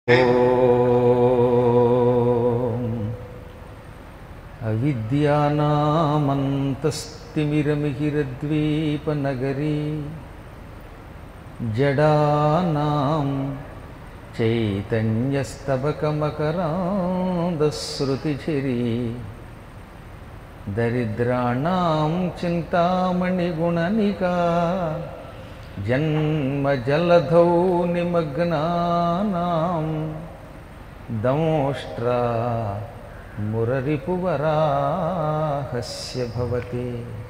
ॐ अविद्यानामन्तस्तिमिरमिहिरद्वीपनगरी जडानां चैतन्यस्तबकमकरान्दस्रुतिझिरी दरिद्राणां चिन्तामणिगुणनिका जन्मजलधौ निमग्नानां दंष्ट्रा मुररिपुवराहस्य भवति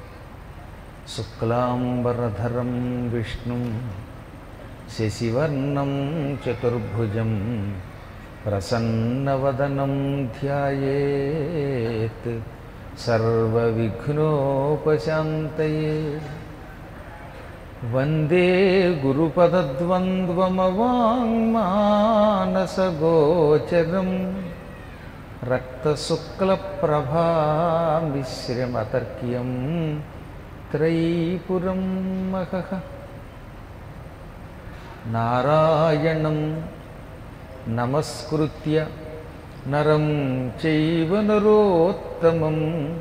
शुक्लाम्बरधरं विष्णुं शशिवर्णं चतुर्भुजं प्रसन्नवदनं ध्यायेत् सर्वविघ्नोपशान्तये वन्दे गुरुपदद्वन्द्वमवाङ्मानसगोचरं रक्तशुक्लप्रभामिश्रमतर्क्यं त्रयीपुरं महः नारायणं नमस्कृत्य नरं चैव नरोत्तमं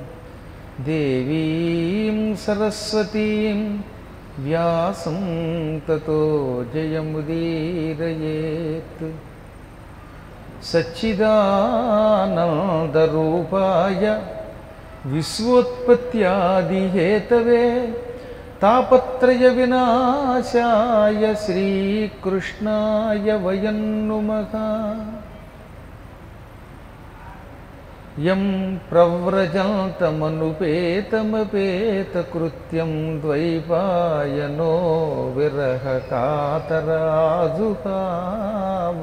देवीं सरस्वतीं व्यासं ततो जयमुदीरयेत् सच्चिदानन्दरूपाय विश्वोत्पत्त्यादिहेतवे तापत्रयविनाशाय श्रीकृष्णाय वयं नुमः यं प्रव्रजन्तमनुपेतमपेतकृत्यं द्वैपायनो विरहकातराजुहाव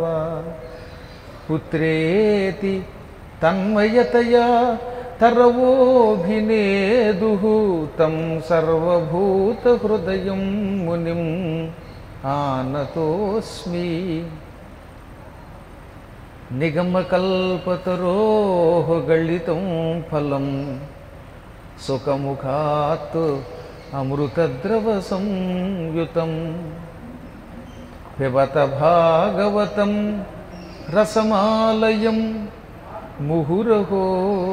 पुत्रेति तन्मयतया तरवोऽभिनेदुः तं सर्वभूतहृदयं मुनिम् आनतोऽस्मि निगमकल्पतरोः गलितं फलं सुखमुखात् अमृतद्रवसंयुतं पिबत भागवतं रसमालयं मुहुरहो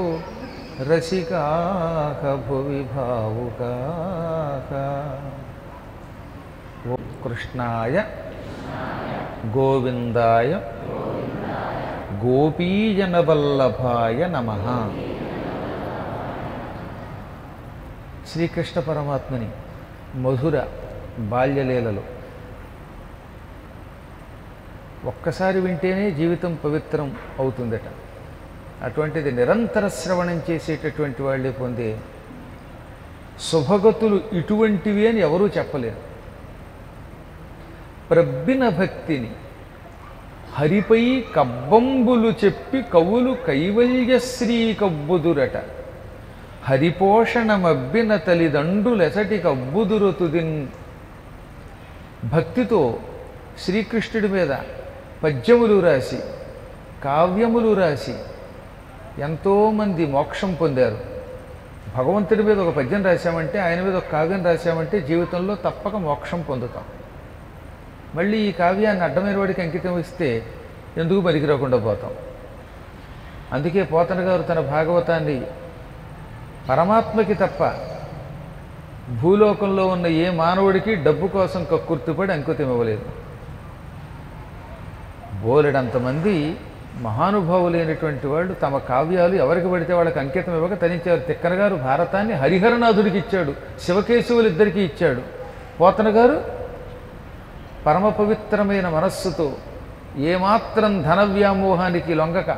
रसिकाः भुवि भावुकाः ॐ कृष्णाय गोविन्दाय గోపీజనవల్లభాయ నమ శ్రీకృష్ణ పరమాత్మని మధుర బాల్యలీలలు ఒక్కసారి వింటేనే జీవితం పవిత్రం అవుతుందట అటువంటిది నిరంతర శ్రవణం చేసేటటువంటి వాళ్ళే పొందే శుభగతులు ఇటువంటివి అని ఎవరూ చెప్పలేరు ప్రబ్బిన భక్తిని హరిపై కబ్బంబులు చెప్పి కవులు కైవల్యశ్రీ కబ్బుదురట హరిపోషణమబ్బిన తల్లిదండ్రులెసటి కబ్బుదురతుదిన్ భక్తితో శ్రీకృష్ణుడి మీద పద్యములు రాసి కావ్యములు రాసి ఎంతోమంది మోక్షం పొందారు భగవంతుడి మీద ఒక పద్యం రాశామంటే ఆయన మీద ఒక కావ్యం రాశామంటే జీవితంలో తప్పక మోక్షం పొందుతాం మళ్ళీ ఈ కావ్యాన్ని అడ్డమైన వాడికి అంకితం ఇస్తే ఎందుకు పనికిరాకుండా పోతాం అందుకే పోతన గారు తన భాగవతాన్ని పరమాత్మకి తప్ప భూలోకంలో ఉన్న ఏ మానవుడికి డబ్బు కోసం కక్కుర్తిపడి అంకితం ఇవ్వలేదు బోలెడంతమంది మహానుభావులైనటువంటి వాళ్ళు తమ కావ్యాలు ఎవరికి పడితే వాళ్ళకి అంకితం ఇవ్వక తరించారు తిక్కన గారు భారతాన్ని హరిహరనాథుడికి ఇచ్చాడు శివకేశవులు ఇద్దరికీ ఇచ్చాడు పోతన గారు పరమ పవిత్రమైన మనస్సుతో ఏమాత్రం ధన వ్యామోహానికి లొంగక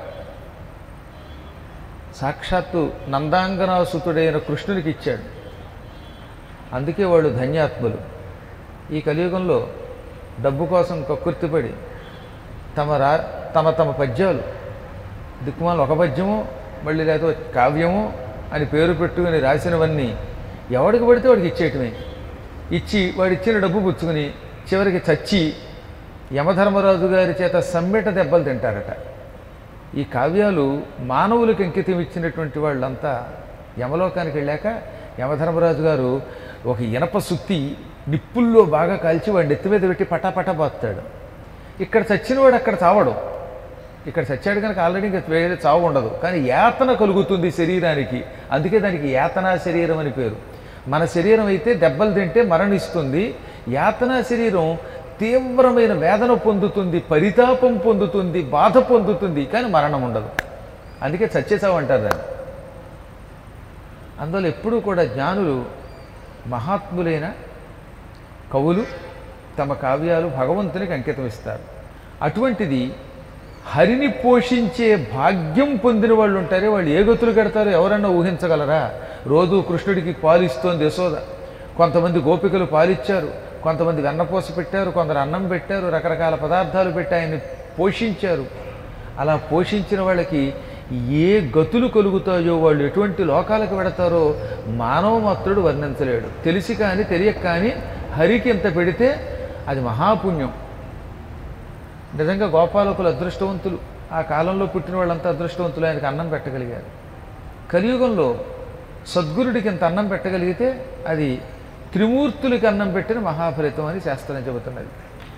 సాక్షాత్తు నందాంగనాసుతుడైన కృష్ణునికి ఇచ్చాడు అందుకే వాళ్ళు ధన్యాత్ములు ఈ కలియుగంలో డబ్బు కోసం కక్కుర్తిపడి తమ రా తమ తమ పద్యాలు దిక్కుమాలు ఒక పద్యము మళ్ళీ లేదా కావ్యము అని పేరు పెట్టుకుని రాసినవన్నీ ఎవడికి పడితే వాడికి ఇచ్చేయటమే ఇచ్చి వాడు ఇచ్చిన డబ్బు పుచ్చుకుని చివరికి చచ్చి యమధర్మరాజు గారి చేత సమ్మెట దెబ్బలు తింటారట ఈ కావ్యాలు మానవులకు అంకితం ఇచ్చినటువంటి వాళ్ళంతా యమలోకానికి వెళ్ళాక యమధర్మరాజు గారు ఒక ఇనప సుత్తి నిప్పుల్లో బాగా కాల్చి వాడి నెత్తి మీద పెట్టి పటాపటా బాస్తాడు ఇక్కడ చచ్చినవాడు అక్కడ చావడు ఇక్కడ చచ్చాడు కనుక ఆల్రెడీ ఇంకా వేరే చావు ఉండదు కానీ యాతన కలుగుతుంది శరీరానికి అందుకే దానికి యాతనా శరీరం అని పేరు మన శరీరం అయితే దెబ్బలు తింటే మరణిస్తుంది యాతనా శరీరం తీవ్రమైన వేదన పొందుతుంది పరితాపం పొందుతుంది బాధ పొందుతుంది కానీ మరణం ఉండదు అందుకే చచ్చేసావు అంటారు దాన్ని అందువల్ల ఎప్పుడూ కూడా జ్ఞానులు మహాత్ములైన కవులు తమ కావ్యాలు భగవంతునికి అంకితం ఇస్తారు అటువంటిది హరిని పోషించే భాగ్యం పొందిన వాళ్ళు ఉంటారే వాళ్ళు ఏ గతులు కడతారో ఎవరన్నా ఊహించగలరా రోజు కృష్ణుడికి పాలిస్తోంది యశోద కొంతమంది గోపికలు పాలిచ్చారు కొంతమంది వెన్నపూస పెట్టారు కొందరు అన్నం పెట్టారు రకరకాల పదార్థాలు పెట్టి ఆయన్ని పోషించారు అలా పోషించిన వాళ్ళకి ఏ గతులు కలుగుతాయో వాళ్ళు ఎటువంటి లోకాలకు వెడతారో మానవ మాత్రుడు వర్ణించలేడు తెలిసి కానీ తెలియక కానీ హరికి ఇంత పెడితే అది మహాపుణ్యం నిజంగా గోపాలకులు అదృష్టవంతులు ఆ కాలంలో పుట్టిన వాళ్ళంతా అదృష్టవంతులు ఆయనకు అన్నం పెట్టగలిగారు కలియుగంలో సద్గురుడికి ఇంత అన్నం పెట్టగలిగితే అది త్రిమూర్తులకి అన్నం పెట్టిన మహాఫలితం అని శాస్త్రం చెబుతున్నది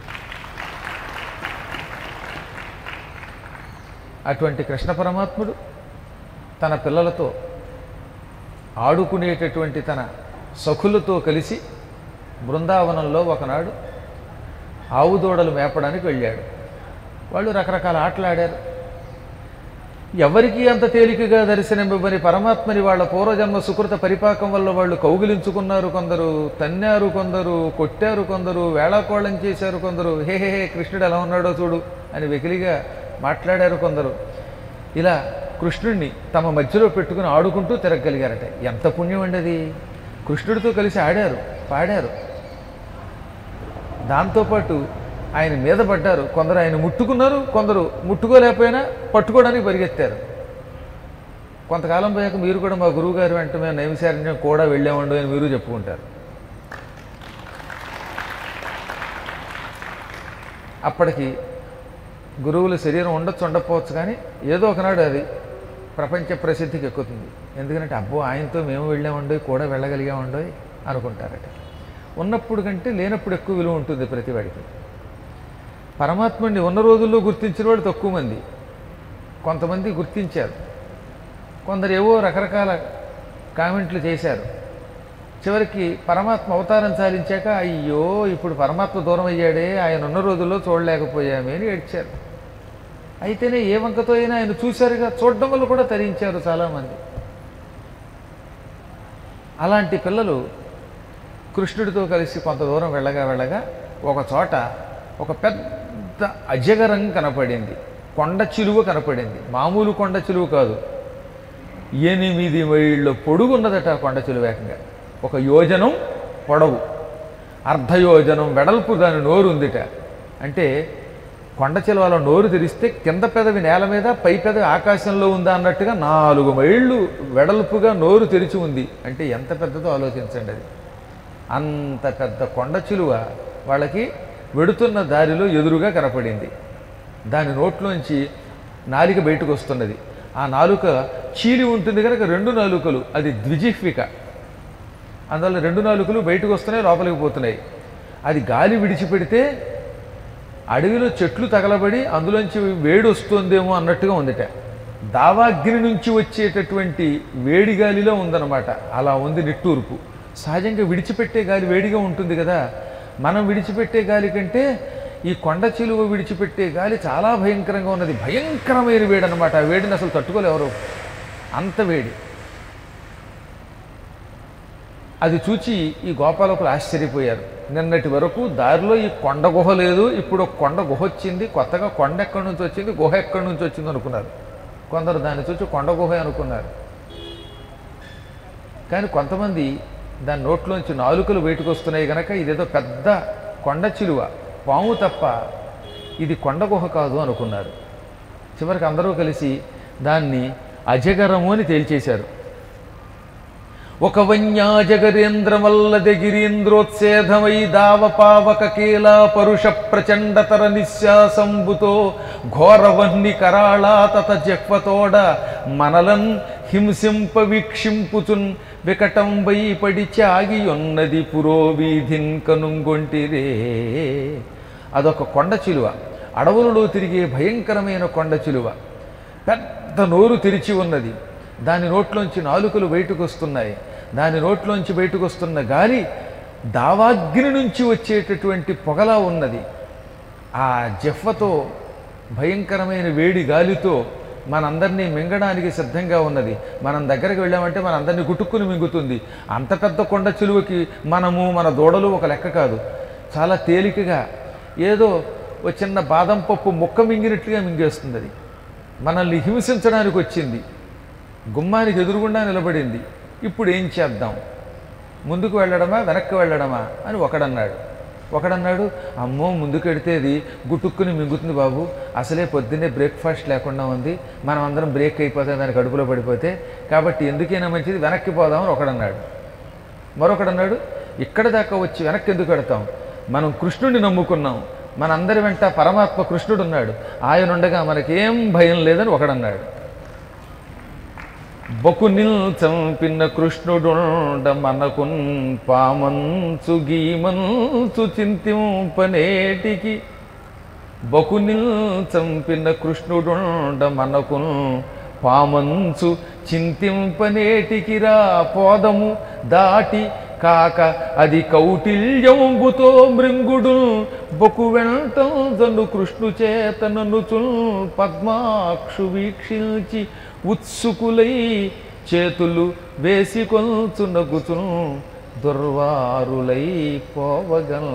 అటువంటి కృష్ణ పరమాత్ముడు తన పిల్లలతో ఆడుకునేటటువంటి తన సఖులతో కలిసి బృందావనంలో ఒకనాడు ఆవు దూడలు మేపడానికి వెళ్ళాడు వాళ్ళు రకరకాల ఆటలు ఆడారు ఎవరికి అంత తేలికగా దర్శనమివ్వని పరమాత్మని వాళ్ళ పూర్వజన్మ సుకృత పరిపాకం వల్ల వాళ్ళు కౌగిలించుకున్నారు కొందరు తన్నారు కొందరు కొట్టారు కొందరు వేళాకోళం చేశారు కొందరు హే హే హే కృష్ణుడు ఎలా ఉన్నాడో చూడు అని వెకిలిగా మాట్లాడారు కొందరు ఇలా కృష్ణుడిని తమ మధ్యలో పెట్టుకుని ఆడుకుంటూ తిరగలిగారట ఎంత పుణ్యం అండి అది కృష్ణుడితో కలిసి ఆడారు పాడారు దాంతోపాటు ఆయన మీద పడ్డారు కొందరు ఆయన ముట్టుకున్నారు కొందరు ముట్టుకోలేకపోయినా పట్టుకోవడానికి పరిగెత్తారు కొంతకాలం పోయాక మీరు కూడా మా గురువు గారు వెంట మేము నైమిశారణ్యం కూడా వెళ్ళామండు అని మీరు చెప్పుకుంటారు అప్పటికి గురువుల శరీరం ఉండొచ్చు ఉండకపోవచ్చు కానీ ఏదో ఒకనాడు అది ప్రపంచ ప్రసిద్ధికి ఎక్కుతుంది ఎందుకంటే అబ్బో ఆయనతో మేము వెళ్ళామండో కూడా వెళ్ళగలిగామండో అనుకుంటారట ఉన్నప్పుడు కంటే లేనప్పుడు ఎక్కువ విలువ ఉంటుంది ప్రతివాడికి పరమాత్ముడిని ఉన్న రోజుల్లో గుర్తించిన వాడు తక్కువ మంది కొంతమంది గుర్తించారు కొందరు ఏవో రకరకాల కామెంట్లు చేశారు చివరికి పరమాత్మ అవతారం చాలించాక అయ్యో ఇప్పుడు పరమాత్మ దూరం అయ్యాడే ఆయన ఉన్న రోజుల్లో చూడలేకపోయామే అని ఏడ్చారు అయితేనే ఏ వంకతో అయినా ఆయన చూశారుగా చూడడం వల్ల కూడా తరించారు చాలామంది అలాంటి పిల్లలు కృష్ణుడితో కలిసి కొంత దూరం వెళ్ళగా వెళ్ళగా ఒక చోట ఒక పెద్ద అజగరం కనపడింది కొండ చిలువ కనపడింది మామూలు కొండ చిలువ కాదు ఎనిమిది మైళ్ళ పొడుగున్నదట ఆ కొండ చిలువ ఏకంగా ఒక యోజనం పొడవు అర్ధయోజనం వెడల్పు దాని నోరు ఉందిట అంటే కొండ చిలువలో నోరు తెరిస్తే కింద పెదవి నేల మీద పై పెదవి ఆకాశంలో ఉందా అన్నట్టుగా నాలుగు మైళ్ళు వెడల్పుగా నోరు తెరిచి ఉంది అంటే ఎంత పెద్దదో ఆలోచించండి అది అంత పెద్ద కొండ చిలువ వాళ్ళకి వెడుతున్న దారిలో ఎదురుగా కనపడింది దాని నోట్లోంచి నాలిక బయటకు వస్తున్నది ఆ నాలుక చీలి ఉంటుంది కనుక రెండు నాలుకలు అది ద్విజిహ్విక అందువల్ల రెండు నాలుకలు బయటకు వస్తున్నాయి లోపలికి పోతున్నాయి అది గాలి విడిచిపెడితే అడవిలో చెట్లు తగలబడి అందులోంచి వేడి వస్తుందేమో అన్నట్టుగా ఉందిట దావాగ్ని నుంచి వచ్చేటటువంటి వేడి గాలిలో ఉందన్నమాట అలా ఉంది నిట్టూర్పు సహజంగా విడిచిపెట్టే గాలి వేడిగా ఉంటుంది కదా మనం విడిచిపెట్టే గాలి కంటే ఈ కొండ చిలువ విడిచిపెట్టే గాలి చాలా భయంకరంగా ఉన్నది భయంకరమైన వేడి అనమాట ఆ వేడిని అసలు తట్టుకోలేవరు అంత వేడి అది చూచి ఈ గోపాలకులు ఆశ్చర్యపోయారు నిన్నటి వరకు దారిలో ఈ కొండ గుహ లేదు ఇప్పుడు ఒక కొండ గుహ వచ్చింది కొత్తగా కొండ ఎక్కడి నుంచి వచ్చింది గుహ ఎక్కడి నుంచి వచ్చింది అనుకున్నారు కొందరు దాన్ని చూసి కొండ గుహ అనుకున్నారు కానీ కొంతమంది దాని నోట్లోంచి నాలుకలు బయటకు వస్తున్నాయి గనక ఇదేదో పెద్ద కొండ చిలువ పాము తప్ప ఇది కొండ గుహ కాదు అనుకున్నారు చివరికి అందరూ కలిసి దాన్ని అజగరము అని తేల్చేశారు ఒక వన్యాజగరేంద్రమల్లది గిరీంద్రోత్సేధమై దావపావక కీలా పరుష ప్రచండతర నిశ్వాసంబుతో ఘోరవన్ని కరాళా తత జక్వతోడ మనలన్ హింసింప వీక్షింపుచున్ వికటం వై పడిచి ఆగియున్నది పురోవీధిన్ కనుంగొంటిరే అదొక కొండ చిలువ అడవులలో తిరిగే భయంకరమైన కొండ చిలువ పెద్ద నోరు తెరిచి ఉన్నది దాని నోట్లోంచి నాలుకలు బయటకు వస్తున్నాయి దాని నోట్లోంచి బయటకు వస్తున్న గాలి దావాగ్ని నుంచి వచ్చేటటువంటి పొగలా ఉన్నది ఆ జెఫ్వతో భయంకరమైన వేడి గాలితో మనందరినీ మింగడానికి సిద్ధంగా ఉన్నది మనం దగ్గరికి వెళ్ళామంటే మనందరినీ గుట్టుక్కుని మింగుతుంది అంత పెద్ద కొండ చిలువకి మనము మన దూడలు ఒక లెక్క కాదు చాలా తేలికగా ఏదో ఒక చిన్న బాదం పప్పు ముక్క మింగినట్లుగా మింగేస్తుంది అది మనల్ని హింసించడానికి వచ్చింది గుమ్మానికి ఎదురుగుండా నిలబడింది ఇప్పుడు ఏం చేద్దాం ముందుకు వెళ్ళడమా వెనక్కి వెళ్ళడమా అని ఒకడన్నాడు ఒకడన్నాడు అమ్మో ముందుకు వెడితేది గుట్టుక్కుని మింగుతుంది బాబు అసలే పొద్దున్నే బ్రేక్ఫాస్ట్ లేకుండా ఉంది మనం అందరం బ్రేక్ అయిపోతే దాని కడుపులో పడిపోతే కాబట్టి ఎందుకైనా మంచిది వెనక్కి పోదామని ఒకడన్నాడు మరొకడన్నాడు ఇక్కడ దాకా వచ్చి వెనక్కి ఎందుకు పెడతాం మనం కృష్ణుడిని నమ్ముకున్నాం మనందరి వెంట పరమాత్మ కృష్ణుడు ఉన్నాడు ఆయన ఉండగా మనకేం భయం లేదని ఒకడన్నాడు బకునిల్ చంపిన కృష్ణుడుండ మనకున్ పామంచు గీమంచు చింతింపనేటికి బకునిల్ చంపిన కృష్ణుడుండ మనకున్ పామంచు చింతింపనేటికి రా పోదము దాటి కాక అది కౌటిల్యంబుతో మృంగుడు బొకు వెంటను కృష్ణు చేతననుచున్ పద్మాక్షు వీక్షించి ఉత్సుకులై చేతులు వేసి కొంచునగుచును దుర్వారులై పోవగం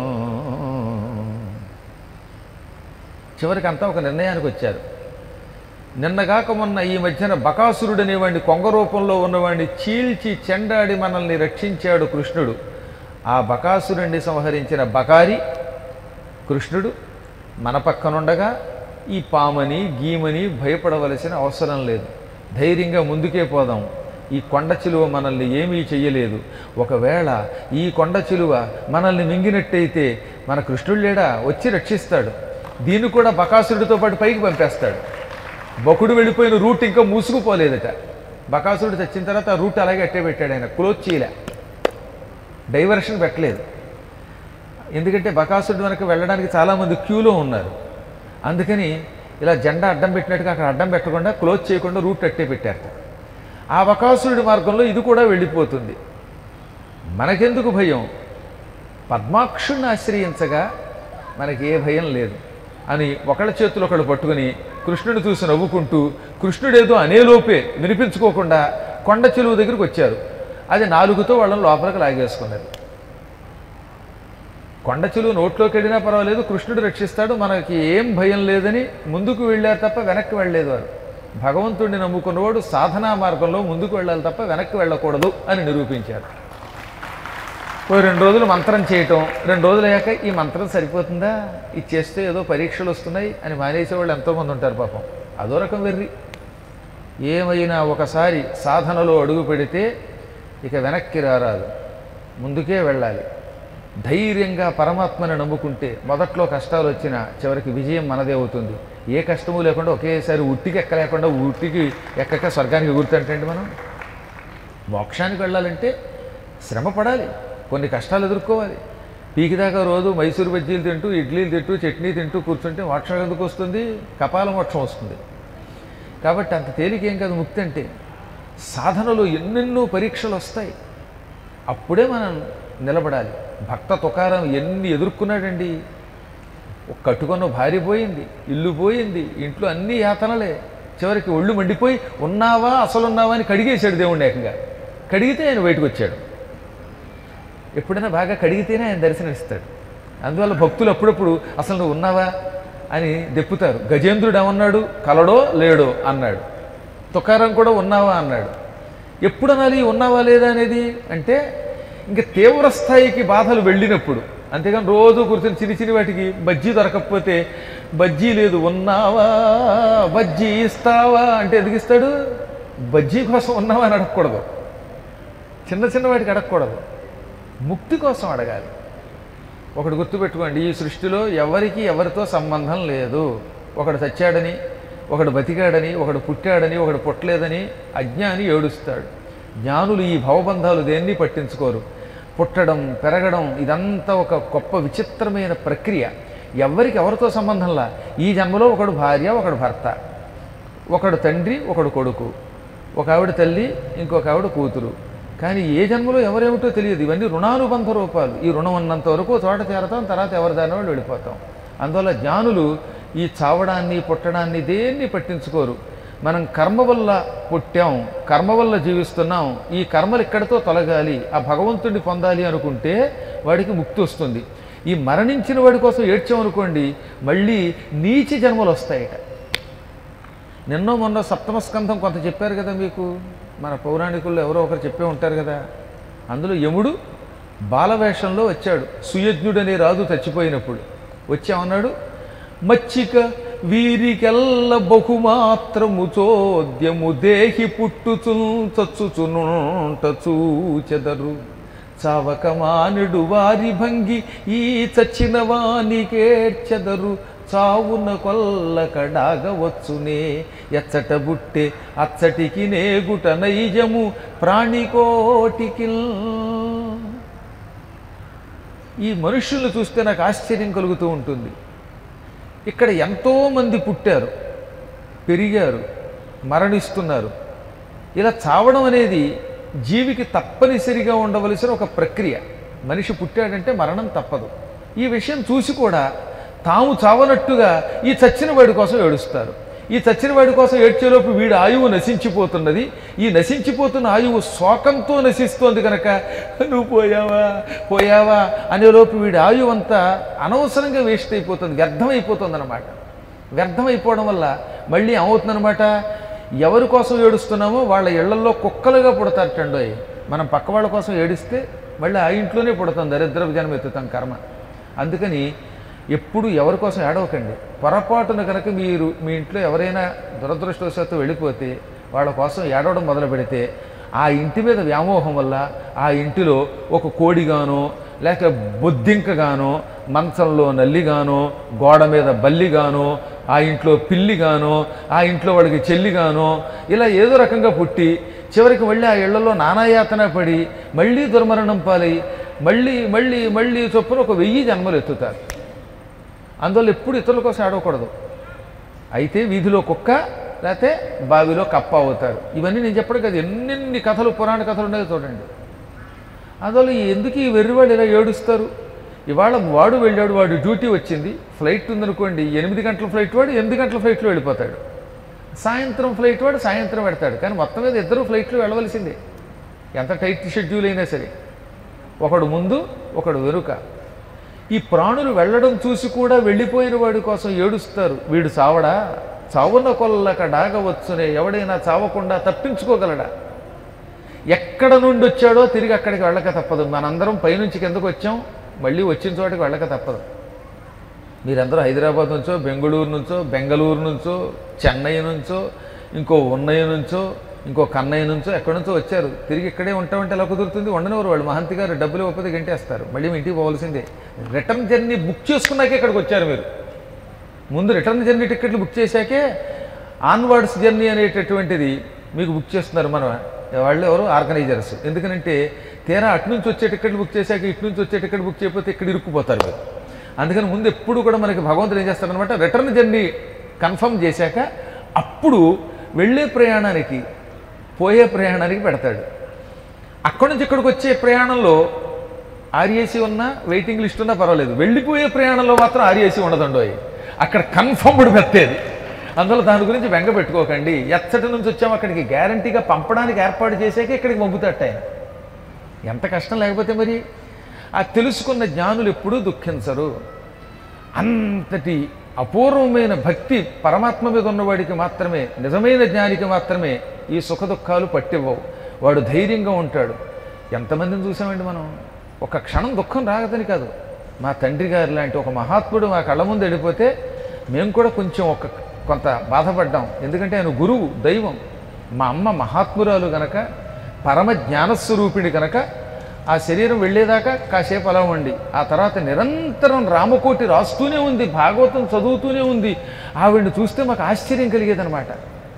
చివరికి అంతా ఒక నిర్ణయానికి వచ్చారు నిన్నగాక మొన్న ఈ మధ్యన బకాసురుడు అనేవాడిని కొంగ రూపంలో ఉన్నవాడిని చీల్చి చెండాడి మనల్ని రక్షించాడు కృష్ణుడు ఆ బకాసురుణ్ణి సంహరించిన బకారి కృష్ణుడు మన పక్కనుండగా ఈ పామని గీమని భయపడవలసిన అవసరం లేదు ధైర్యంగా ముందుకే పోదాం ఈ కొండ చిలువ మనల్ని ఏమీ చెయ్యలేదు ఒకవేళ ఈ కొండ చిలువ మనల్ని మింగినట్టయితే మన కృష్ణుడు లేడా వచ్చి రక్షిస్తాడు దీన్ని కూడా బకాసురుడితో పాటు పైకి పంపేస్తాడు బకుడు వెళ్ళిపోయిన రూట్ ఇంకా మూసుకుపోలేదట బకాసురుడు చచ్చిన తర్వాత ఆ రూట్ అలాగే అట్టే పెట్టాడు ఆయన క్లోజ్ చేయలే డైవర్షన్ పెట్టలేదు ఎందుకంటే బకాసురుడు వెనక వెళ్ళడానికి చాలామంది క్యూలో ఉన్నారు అందుకని ఇలా జెండా అడ్డం పెట్టినట్టుగా అక్కడ అడ్డం పెట్టకుండా క్లోజ్ చేయకుండా రూట్ అట్టే పెట్టారట ఆ బకాసురుడి మార్గంలో ఇది కూడా వెళ్ళిపోతుంది మనకెందుకు భయం పద్మాక్షుణ్ణి ఆశ్రయించగా మనకి ఏ భయం లేదు అని ఒకళ్ళ చేతులు ఒకళ్ళు పట్టుకుని కృష్ణుడు చూసి నవ్వుకుంటూ కృష్ణుడేదో అనేలోపే వినిపించుకోకుండా కొండ చెలువు దగ్గరికి వచ్చారు అది నాలుగుతో వాళ్ళని లోపలికి లాగేసుకున్నారు కొండ చెలువు నోట్లోకి వెళ్ళినా పర్వాలేదు కృష్ణుడు రక్షిస్తాడు మనకి ఏం భయం లేదని ముందుకు వెళ్ళారు తప్ప వెనక్కి వెళ్ళలేదు వారు భగవంతుడిని నమ్ముకున్నవాడు సాధనా మార్గంలో ముందుకు వెళ్ళాలి తప్ప వెనక్కి వెళ్ళకూడదు అని నిరూపించారు ఓ రెండు రోజులు మంత్రం చేయటం రెండు రోజులు అయ్యాక ఈ మంత్రం సరిపోతుందా ఇది చేస్తే ఏదో పరీక్షలు వస్తున్నాయి అని మానేసేవాళ్ళు ఎంతోమంది ఉంటారు పాపం అదో రకం వెర్రి ఏమైనా ఒకసారి సాధనలో అడుగు పెడితే ఇక వెనక్కి రారాదు ముందుకే వెళ్ళాలి ధైర్యంగా పరమాత్మని నమ్ముకుంటే మొదట్లో కష్టాలు వచ్చినా చివరికి విజయం మనదే అవుతుంది ఏ కష్టము లేకుండా ఒకేసారి ఉట్టికి ఎక్కలేకుండా ఉట్టికి ఎక్కక స్వర్గానికి గుర్తుంటండి మనం మోక్షానికి వెళ్ళాలంటే శ్రమ పడాలి కొన్ని కష్టాలు ఎదుర్కోవాలి పీకిదాకా రోజు మైసూరు బజ్జీలు తింటూ ఇడ్లీలు తింటూ చట్నీ తింటూ కూర్చుంటే మోక్షం ఎందుకు వస్తుంది కపాల మోక్షం వస్తుంది కాబట్టి అంత తేలికేం కాదు ముక్తి అంటే సాధనలో ఎన్నెన్నో పరీక్షలు వస్తాయి అప్పుడే మనం నిలబడాలి భక్త తుకారం ఎన్ని ఎదుర్కొన్నాడండి ఒక కట్టుకున్న భార్య పోయింది ఇల్లు పోయింది ఇంట్లో అన్ని యాతనలే చివరికి ఒళ్ళు మండిపోయి ఉన్నావా అసలు ఉన్నావా అని కడిగేశాడు దేవుణ్ణి ఏకంగా కడిగితే ఆయన బయటకు వచ్చాడు ఎప్పుడైనా బాగా కడిగితేనే ఆయన దర్శనం ఇస్తాడు అందువల్ల భక్తులు అప్పుడప్పుడు అసలు నువ్వు ఉన్నావా అని దెప్పుతారు గజేంద్రుడు ఏమన్నాడు కలడో లేడో అన్నాడు తుకారం కూడా ఉన్నావా అన్నాడు ఎప్పుడు అనాలి ఉన్నావా లేదా అనేది అంటే ఇంక తీవ్ర స్థాయికి బాధలు వెళ్ళినప్పుడు అంతేగాని రోజు కూర్చొని చిన్ని చిన్ని వాటికి బజ్జీ దొరకకపోతే బజ్జీ లేదు ఉన్నావా బజ్జీ ఇస్తావా అంటే ఎందుకు ఇస్తాడు బజ్జీ కోసం ఉన్నావా అని అడగకూడదు చిన్న చిన్న వాటికి అడగకూడదు ముక్తి కోసం అడగాలి ఒకటి గుర్తుపెట్టుకోండి ఈ సృష్టిలో ఎవరికి ఎవరితో సంబంధం లేదు ఒకడు చచ్చాడని ఒకడు బతికాడని ఒకడు పుట్టాడని ఒకడు పుట్టలేదని అజ్ఞాని ఏడుస్తాడు జ్ఞానులు ఈ భవబంధాలు దేన్ని పట్టించుకోరు పుట్టడం పెరగడం ఇదంతా ఒక గొప్ప విచిత్రమైన ప్రక్రియ ఎవరికి ఎవరితో సంబంధంలా ఈ జన్మలో ఒకడు భార్య ఒకడు భర్త ఒకడు తండ్రి ఒకడు కొడుకు ఒక ఆవిడ తల్లి ఇంకొక ఆవిడ కూతురు కానీ ఏ జన్మలో ఎవరేమిటో తెలియదు ఇవన్నీ రుణానుబంధ రూపాలు ఈ రుణం ఉన్నంత వరకు చోట చేరతాం తర్వాత ఎవరి దాని వాళ్ళు వెళ్ళిపోతాం అందువల్ల జ్ఞానులు ఈ చావడాన్ని పుట్టడాన్ని దేన్ని పట్టించుకోరు మనం కర్మ వల్ల పుట్టాం కర్మ వల్ల జీవిస్తున్నాం ఈ కర్మలు ఇక్కడితో తొలగాలి ఆ భగవంతుడిని పొందాలి అనుకుంటే వాడికి ముక్తి వస్తుంది ఈ మరణించిన వాడి కోసం ఏడ్చామనుకోండి మళ్ళీ నీచి జన్మలు వస్తాయట నిన్నో మొన్న సప్తమ స్కంధం కొంత చెప్పారు కదా మీకు మన పౌరాణికుల్లో ఎవరో ఒకరు చెప్పే ఉంటారు కదా అందులో యముడు బాలవేషంలో వచ్చాడు సుయజ్ఞుడు అనే రాజు చచ్చిపోయినప్పుడు వచ్చామన్నాడు మచ్చిక వీరికెల్ల బహుమాత్రము చోద్యము దేహి పుట్టుచున్ చచ్చుచునుంట చూచెదరు చావక మానుడు వారి భంగి ఈ చచ్చిన వానికేడ్చెదరు చావున కొల్ల కడాగవచ్చునే ఎచ్చట బుట్టే అచ్చటికి నేగుట నైజము ప్రాణికోటికిల్ ఈ మనుషుల్ని చూస్తే నాకు ఆశ్చర్యం కలుగుతూ ఉంటుంది ఇక్కడ ఎంతోమంది పుట్టారు పెరిగారు మరణిస్తున్నారు ఇలా చావడం అనేది జీవికి తప్పనిసరిగా ఉండవలసిన ఒక ప్రక్రియ మనిషి పుట్టాడంటే మరణం తప్పదు ఈ విషయం చూసి కూడా తాము చావనట్టుగా ఈ చచ్చిన వాడి కోసం ఏడుస్తారు ఈ చచ్చిన వాడి కోసం ఏడ్చేలోపు వీడి ఆయువు నశించిపోతున్నది ఈ నశించిపోతున్న ఆయువు శోకంతో నశిస్తోంది కనుక నువ్వు పోయావా పోయావా అనేలోపు వీడి ఆయువు అంతా అనవసరంగా వేస్ట్ అయిపోతుంది వ్యర్థమైపోతుంది అనమాట వ్యర్థమైపోవడం వల్ల మళ్ళీ ఏమవుతుందనమాట ఎవరి కోసం ఏడుస్తున్నామో వాళ్ళ ఇళ్లలో కుక్కలుగా పుడతారటండోయ్ మనం పక్క వాళ్ళ కోసం ఏడిస్తే మళ్ళీ ఆ ఇంట్లోనే పుడతాం దరిద్రపు జనం ఎత్తుతాం కర్మ అందుకని ఎప్పుడు ఎవరి కోసం ఏడవకండి పొరపాటున కనుక మీరు మీ ఇంట్లో ఎవరైనా దురదృష్టవశాత్తు వెళ్ళిపోతే వాళ్ళ కోసం ఏడవడం మొదలు పెడితే ఆ ఇంటి మీద వ్యామోహం వల్ల ఆ ఇంటిలో ఒక కోడిగానో లేక బొద్దింకగానో మంచంలో నల్లిగానో గోడ మీద బల్లిగానో ఆ ఇంట్లో పిల్లిగానో ఆ ఇంట్లో వాడికి చెల్లిగానో ఇలా ఏదో రకంగా పుట్టి చివరికి మళ్ళీ ఆ ఇళ్లలో నానాయాతన పడి మళ్ళీ దుర్మరణం పాలై మళ్ళీ మళ్ళీ మళ్ళీ చొప్పున ఒక వెయ్యి జన్మలు ఎత్తుతారు అందువల్ల ఎప్పుడు ఇతరుల కోసం ఆడకూడదు అయితే వీధిలో కుక్క లేకపోతే బావిలో కప్ప అవుతారు ఇవన్నీ నేను చెప్పడం కదా ఎన్నెన్ని కథలు పురాణ కథలు ఉన్నాయో చూడండి అందువల్ల ఈ ఎందుకు ఈ వెర్రివాడు ఇలా ఏడుస్తారు ఇవాళ వాడు వెళ్ళాడు వాడు డ్యూటీ వచ్చింది ఫ్లైట్ ఉందనుకోండి ఎనిమిది గంటల ఫ్లైట్ వాడు ఎనిమిది గంటల ఫ్లైట్లో వెళ్ళిపోతాడు సాయంత్రం ఫ్లైట్ వాడు సాయంత్రం పెడతాడు కానీ మొత్తం మీద ఇద్దరు ఫ్లైట్లో వెళ్ళవలసిందే ఎంత టైట్ షెడ్యూల్ అయినా సరే ఒకడు ముందు ఒకడు వెనుక ఈ ప్రాణులు వెళ్ళడం చూసి కూడా వెళ్ళిపోయిన వాడి కోసం ఏడుస్తారు వీడు చావడా చావున కొల్లక డాగవచ్చునే ఎవడైనా చావకుండా తప్పించుకోగలడా ఎక్కడ నుండి వచ్చాడో తిరిగి అక్కడికి వెళ్ళక తప్పదు మనందరం పైనుంచి కిందకు వచ్చాం మళ్ళీ వచ్చిన చోటికి వెళ్ళక తప్పదు మీరందరూ హైదరాబాద్ నుంచో బెంగళూరు నుంచో బెంగళూరు నుంచో చెన్నై నుంచో ఇంకో ఉన్నయ్య నుంచో ఇంకో కన్నయ్య నుంచో ఎక్కడి నుంచో వచ్చారు తిరిగి ఇక్కడే ఉంటామంటే ఎలా కుదురుతుంది ఉండనివారు వాళ్ళు మహంతి గారు డబ్బులు ఇవ్వకపోతే గంటేస్తారు మళ్ళీ మీ ఇంటికి పోవాల్సిందే రిటర్న్ జర్నీ బుక్ చేసుకున్నాకే ఇక్కడికి వచ్చారు మీరు ముందు రిటర్న్ జర్నీ టికెట్లు బుక్ చేశాకే ఆన్వర్డ్స్ జర్నీ అనేటటువంటిది మీకు బుక్ చేస్తున్నారు మన వాళ్ళు ఎవరు ఆర్గనైజర్స్ ఎందుకనంటే తీరా అటు నుంచి వచ్చే టికెట్లు బుక్ చేశాక ఇటు నుంచి వచ్చే టికెట్ బుక్ చేయకపోతే ఇక్కడ ఇరుక్కుపోతారు మీరు అందుకని ముందు ఎప్పుడు కూడా మనకి భగవంతుడు ఏం చేస్తారనమాట రిటర్న్ జర్నీ కన్ఫర్మ్ చేశాక అప్పుడు వెళ్ళే ప్రయాణానికి పోయే ప్రయాణానికి పెడతాడు అక్కడి నుంచి ఇక్కడికి వచ్చే ప్రయాణంలో ఆర్ఏసీ ఉన్నా వెయిటింగ్ లిస్ట్ ఉన్నా పర్వాలేదు వెళ్ళిపోయే ప్రయాణంలో మాత్రం ఆర్ఏసీ ఉండదండో అక్కడ కన్ఫర్మ్డ్ పెట్టేది అందువల్ల దాని గురించి బెంగ పెట్టుకోకండి ఎచ్చటి నుంచి వచ్చాము అక్కడికి గ్యారంటీగా పంపడానికి ఏర్పాటు చేసాక ఇక్కడికి పంపుతాట ఆయన ఎంత కష్టం లేకపోతే మరి ఆ తెలుసుకున్న జ్ఞానులు ఎప్పుడూ దుఃఖించరు అంతటి అపూర్వమైన భక్తి పరమాత్మ మీద ఉన్నవాడికి మాత్రమే నిజమైన జ్ఞానికి మాత్రమే ఈ సుఖ దుఃఖాలు పట్టివ్వవు వాడు ధైర్యంగా ఉంటాడు ఎంతమందిని చూసామండి మనం ఒక క్షణం దుఃఖం రాగదని కాదు మా తండ్రి గారు లాంటి ఒక మహాత్ముడు మా కళ్ళ ముందు వెళ్ళిపోతే మేము కూడా కొంచెం ఒక కొంత బాధపడ్డాం ఎందుకంటే ఆయన గురువు దైవం మా అమ్మ మహాత్మురాలు గనక పరమ జ్ఞానస్వరూపిణి కనుక ఆ శరీరం వెళ్ళేదాకా కాసేపు అలా ఉండి ఆ తర్వాత నిరంతరం రామకోటి రాస్తూనే ఉంది భాగవతం చదువుతూనే ఉంది ఆవిడ్ని చూస్తే మాకు ఆశ్చర్యం కలిగేదనమాట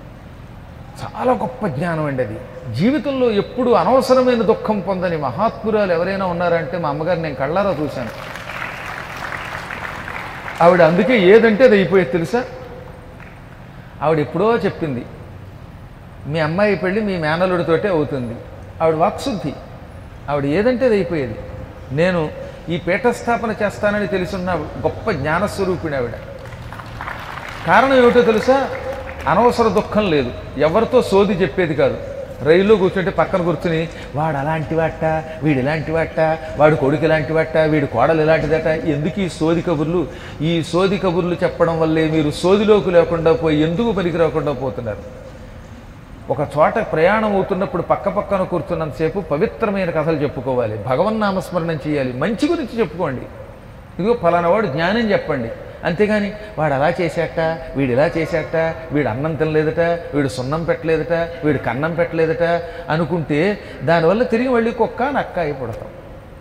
చాలా గొప్ప జ్ఞానం అండి అది జీవితంలో ఎప్పుడు అనవసరమైన దుఃఖం పొందని మహాత్మురాలు ఎవరైనా ఉన్నారంటే మా అమ్మగారు నేను కళ్ళారా చూశాను ఆవిడ అందుకే ఏదంటే అది అయిపోయేది తెలుసా ఆవిడ ఎప్పుడో చెప్పింది మీ అమ్మాయి పెళ్ళి మీ మేనలుడితోటే అవుతుంది ఆవిడ వాక్శుద్ధి ఆవిడ ఏదంటే అది అయిపోయేది నేను ఈ పీఠస్థాపన చేస్తానని తెలుసున్న గొప్ప జ్ఞానస్వరూపిణి ఆవిడ కారణం ఏమిటో తెలుసా అనవసర దుఃఖం లేదు ఎవరితో సోది చెప్పేది కాదు రైల్లో కూర్చుంటే పక్కన కూర్చుని వాడు అలాంటి వాట వీడు ఇలాంటి వాట వాడు కొడుకు ఇలాంటి వాట వీడు కోడలు ఇలాంటిదట ఎందుకు ఈ సోది కబుర్లు ఈ సోది కబుర్లు చెప్పడం వల్లే మీరు సోదిలోకి లేకుండా పోయి ఎందుకు పనికి రాకుండా పోతున్నారు ఒక చోట ప్రయాణం అవుతున్నప్పుడు పక్క పక్కన కూర్చున్నంతసేపు పవిత్రమైన కథలు చెప్పుకోవాలి భగవన్నామస్మరణం చేయాలి మంచి గురించి చెప్పుకోండి ఇదిగో ఫలానా వాడు జ్ఞానం చెప్పండి అంతేగాని వాడు అలా చేశాట వీడు ఇలా చేశాట వీడు అన్నం తినలేదట వీడు సున్నం పెట్టలేదట వీడు కన్నం పెట్టలేదట అనుకుంటే దానివల్ల తిరిగి మళ్ళీ కుక్క నక్క అయి పుడతాం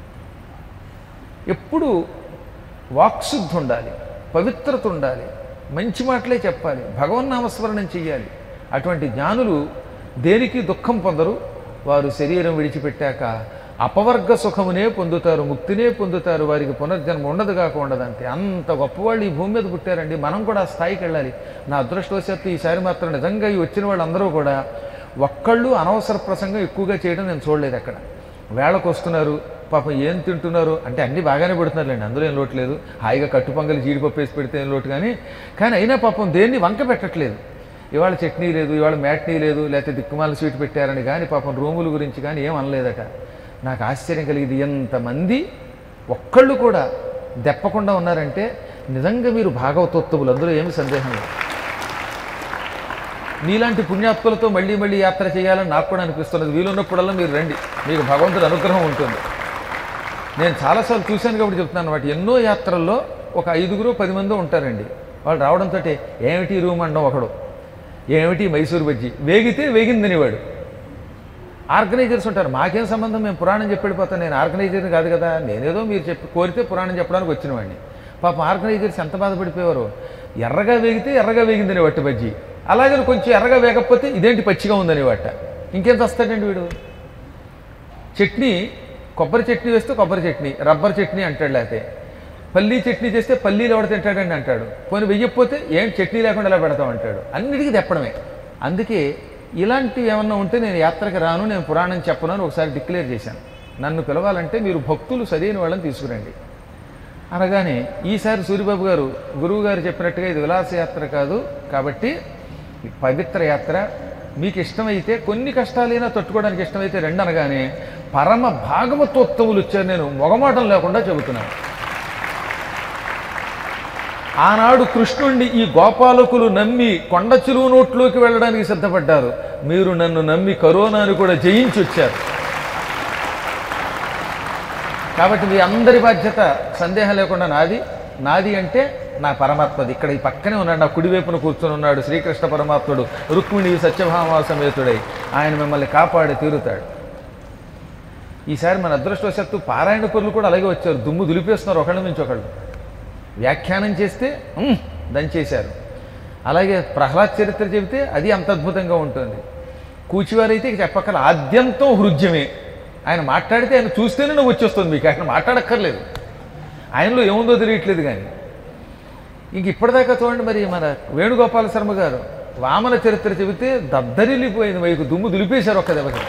ఎప్పుడు వాక్శుద్ధి ఉండాలి పవిత్రత ఉండాలి మంచి మాటలే చెప్పాలి భగవన్నామస్మరణం చెయ్యాలి అటువంటి జ్ఞానులు దేనికి దుఃఖం పొందరు వారు శరీరం విడిచిపెట్టాక అపవర్గ సుఖమునే పొందుతారు ముక్తినే పొందుతారు వారికి పునర్జన్మ ఉండదు కాక ఉండదంటే అంత గొప్పవాళ్ళు ఈ భూమి మీద పుట్టారండి మనం కూడా ఆ స్థాయికి వెళ్ళాలి నా అదృష్టవశాత్తు ఈసారి మాత్రం నిజంగా ఈ వచ్చిన వాళ్ళందరూ కూడా ఒక్కళ్ళు అనవసర ప్రసంగం ఎక్కువగా చేయడం నేను చూడలేదు అక్కడ వేళకు వస్తున్నారు పాపం ఏం తింటున్నారు అంటే అన్నీ బాగానే పెడుతున్నారులేండి అందులో ఏం లోటు లేదు హాయిగా కట్టు పొంగలి జీడిపప్పు వేసి పెడితే ఏం లోటు కానీ కానీ అయినా పాపం దేన్ని వంక పెట్టట్లేదు ఇవాళ చట్నీ లేదు ఇవాళ మ్యాట్నీ లేదు లేకపోతే దిక్కుమాల స్వీట్ పెట్టారని కానీ పాపం రూముల గురించి కానీ ఏం అనలేదట నాకు ఆశ్చర్యం కలిగింది ఎంతమంది ఒక్కళ్ళు కూడా దెప్పకుండా ఉన్నారంటే నిజంగా మీరు భాగవతోత్తములు అందులో ఏమి సందేహం లేదు నీలాంటి పుణ్యాత్ములతో మళ్ళీ మళ్ళీ యాత్ర చేయాలని నాకు కూడా అనిపిస్తున్నది వీలున్నప్పుడల్లా మీరు రండి మీకు భగవంతుడి అనుగ్రహం ఉంటుంది నేను చాలాసార్లు చూశాను కాబట్టి చెప్తున్నాను అనమాట ఎన్నో యాత్రల్లో ఒక ఐదుగురు పది మంది ఉంటారండి వాళ్ళు రావడంతో ఏమిటి ఈ రూమ్ అనడం ఒకడు ఏమిటి మైసూర్ బజ్జీ వేగితే వేగిందని వాడు ఆర్గనైజర్స్ ఉంటారు మాకేం సంబంధం మేము పురాణం చెప్పి వెళ్ళిపోతాను నేను ఆర్గనైజర్ని కాదు కదా నేనేదో మీరు చెప్పి కోరితే పురాణం చెప్పడానికి వచ్చిన వాడిని పాపం ఆర్గనైజర్స్ ఎంత బాధపడిపోయారు ఎర్రగా వేగితే ఎర్రగా వేగిందని వట్టి బజ్జీ అలాగే కొంచెం ఎర్రగా వేగకపోతే ఇదేంటి పచ్చిగా ఉందని వట్ట ఇంకెంత వస్తాడండి వీడు చట్నీ కొబ్బరి చట్నీ వేస్తే కొబ్బరి చట్నీ రబ్బర్ చట్నీ అంటాడు లేకపోతే పల్లీ చట్నీ చేస్తే పల్లీలు ఎవడ తింటాడండి అంటాడు పోనీ వెయ్యకపోతే ఏం చట్నీ లేకుండా ఎలా పెడతాం అంటాడు అన్నిటికీ తెప్పడమే అందుకే ఇలాంటివి ఏమన్నా ఉంటే నేను యాత్రకు రాను నేను పురాణం చెప్పను అని ఒకసారి డిక్లేర్ చేశాను నన్ను పిలవాలంటే మీరు భక్తులు సరైన వాళ్ళని తీసుకురండి అనగానే ఈసారి సూర్యబాబు గారు గురువు గారు చెప్పినట్టుగా ఇది విలాసయాత్ర కాదు కాబట్టి ఈ పవిత్ర యాత్ర మీకు ఇష్టమైతే కొన్ని కష్టాలైనా తట్టుకోవడానికి ఇష్టమైతే రెండు అనగానే పరమ భాగవతోత్తములు వచ్చారు నేను మొగమాటం లేకుండా చెబుతున్నాను ఆనాడు కృష్ణుణ్ణి ఈ గోపాలకులు నమ్మి కొండ చిలువు నోట్లోకి వెళ్ళడానికి సిద్ధపడ్డారు మీరు నన్ను నమ్మి కరోనాను కూడా జయించి వచ్చారు కాబట్టి మీ అందరి బాధ్యత సందేహం లేకుండా నాది నాది అంటే నా పరమాత్మది ఇక్కడ ఈ పక్కనే ఉన్నాడు నా కుడివైపున కూర్చొని ఉన్నాడు శ్రీకృష్ణ పరమాత్ముడు రుక్మిణి సత్యభామ సమేతుడై ఆయన మిమ్మల్ని కాపాడి తీరుతాడు ఈసారి మన అదృష్టవశాత్తు పారాయణ పనులు కూడా అలాగే వచ్చారు దుమ్ము దులిపేస్తున్నారు ఒకళ్ళ నుంచి ఒకళ్ళు వ్యాఖ్యానం చేస్తే ఉమ్, దంచేశారు అలాగే ప్రహ్లాద్ చరిత్ర చెబితే అది అంత అద్భుతంగా ఉంటుంది కూచివారైతే ఇక చెప్పక్కల ఆద్యంతం హృద్యమే ఆయన మాట్లాడితే ఆయన చూస్తేనే నువ్వు వచ్చేస్తుంది మీకు ఆయన మాట్లాడక్కర్లేదు ఆయనలో ఏముందో తెలియట్లేదు కానీ ఇంక ఇప్పటిదాకా చూడండి మరి మన వేణుగోపాల శర్మ గారు వామన చరిత్ర చెబితే దద్దరిల్లిపోయింది మీకు దుమ్ము దులిపేశారు ఒక్క దెబ్బకి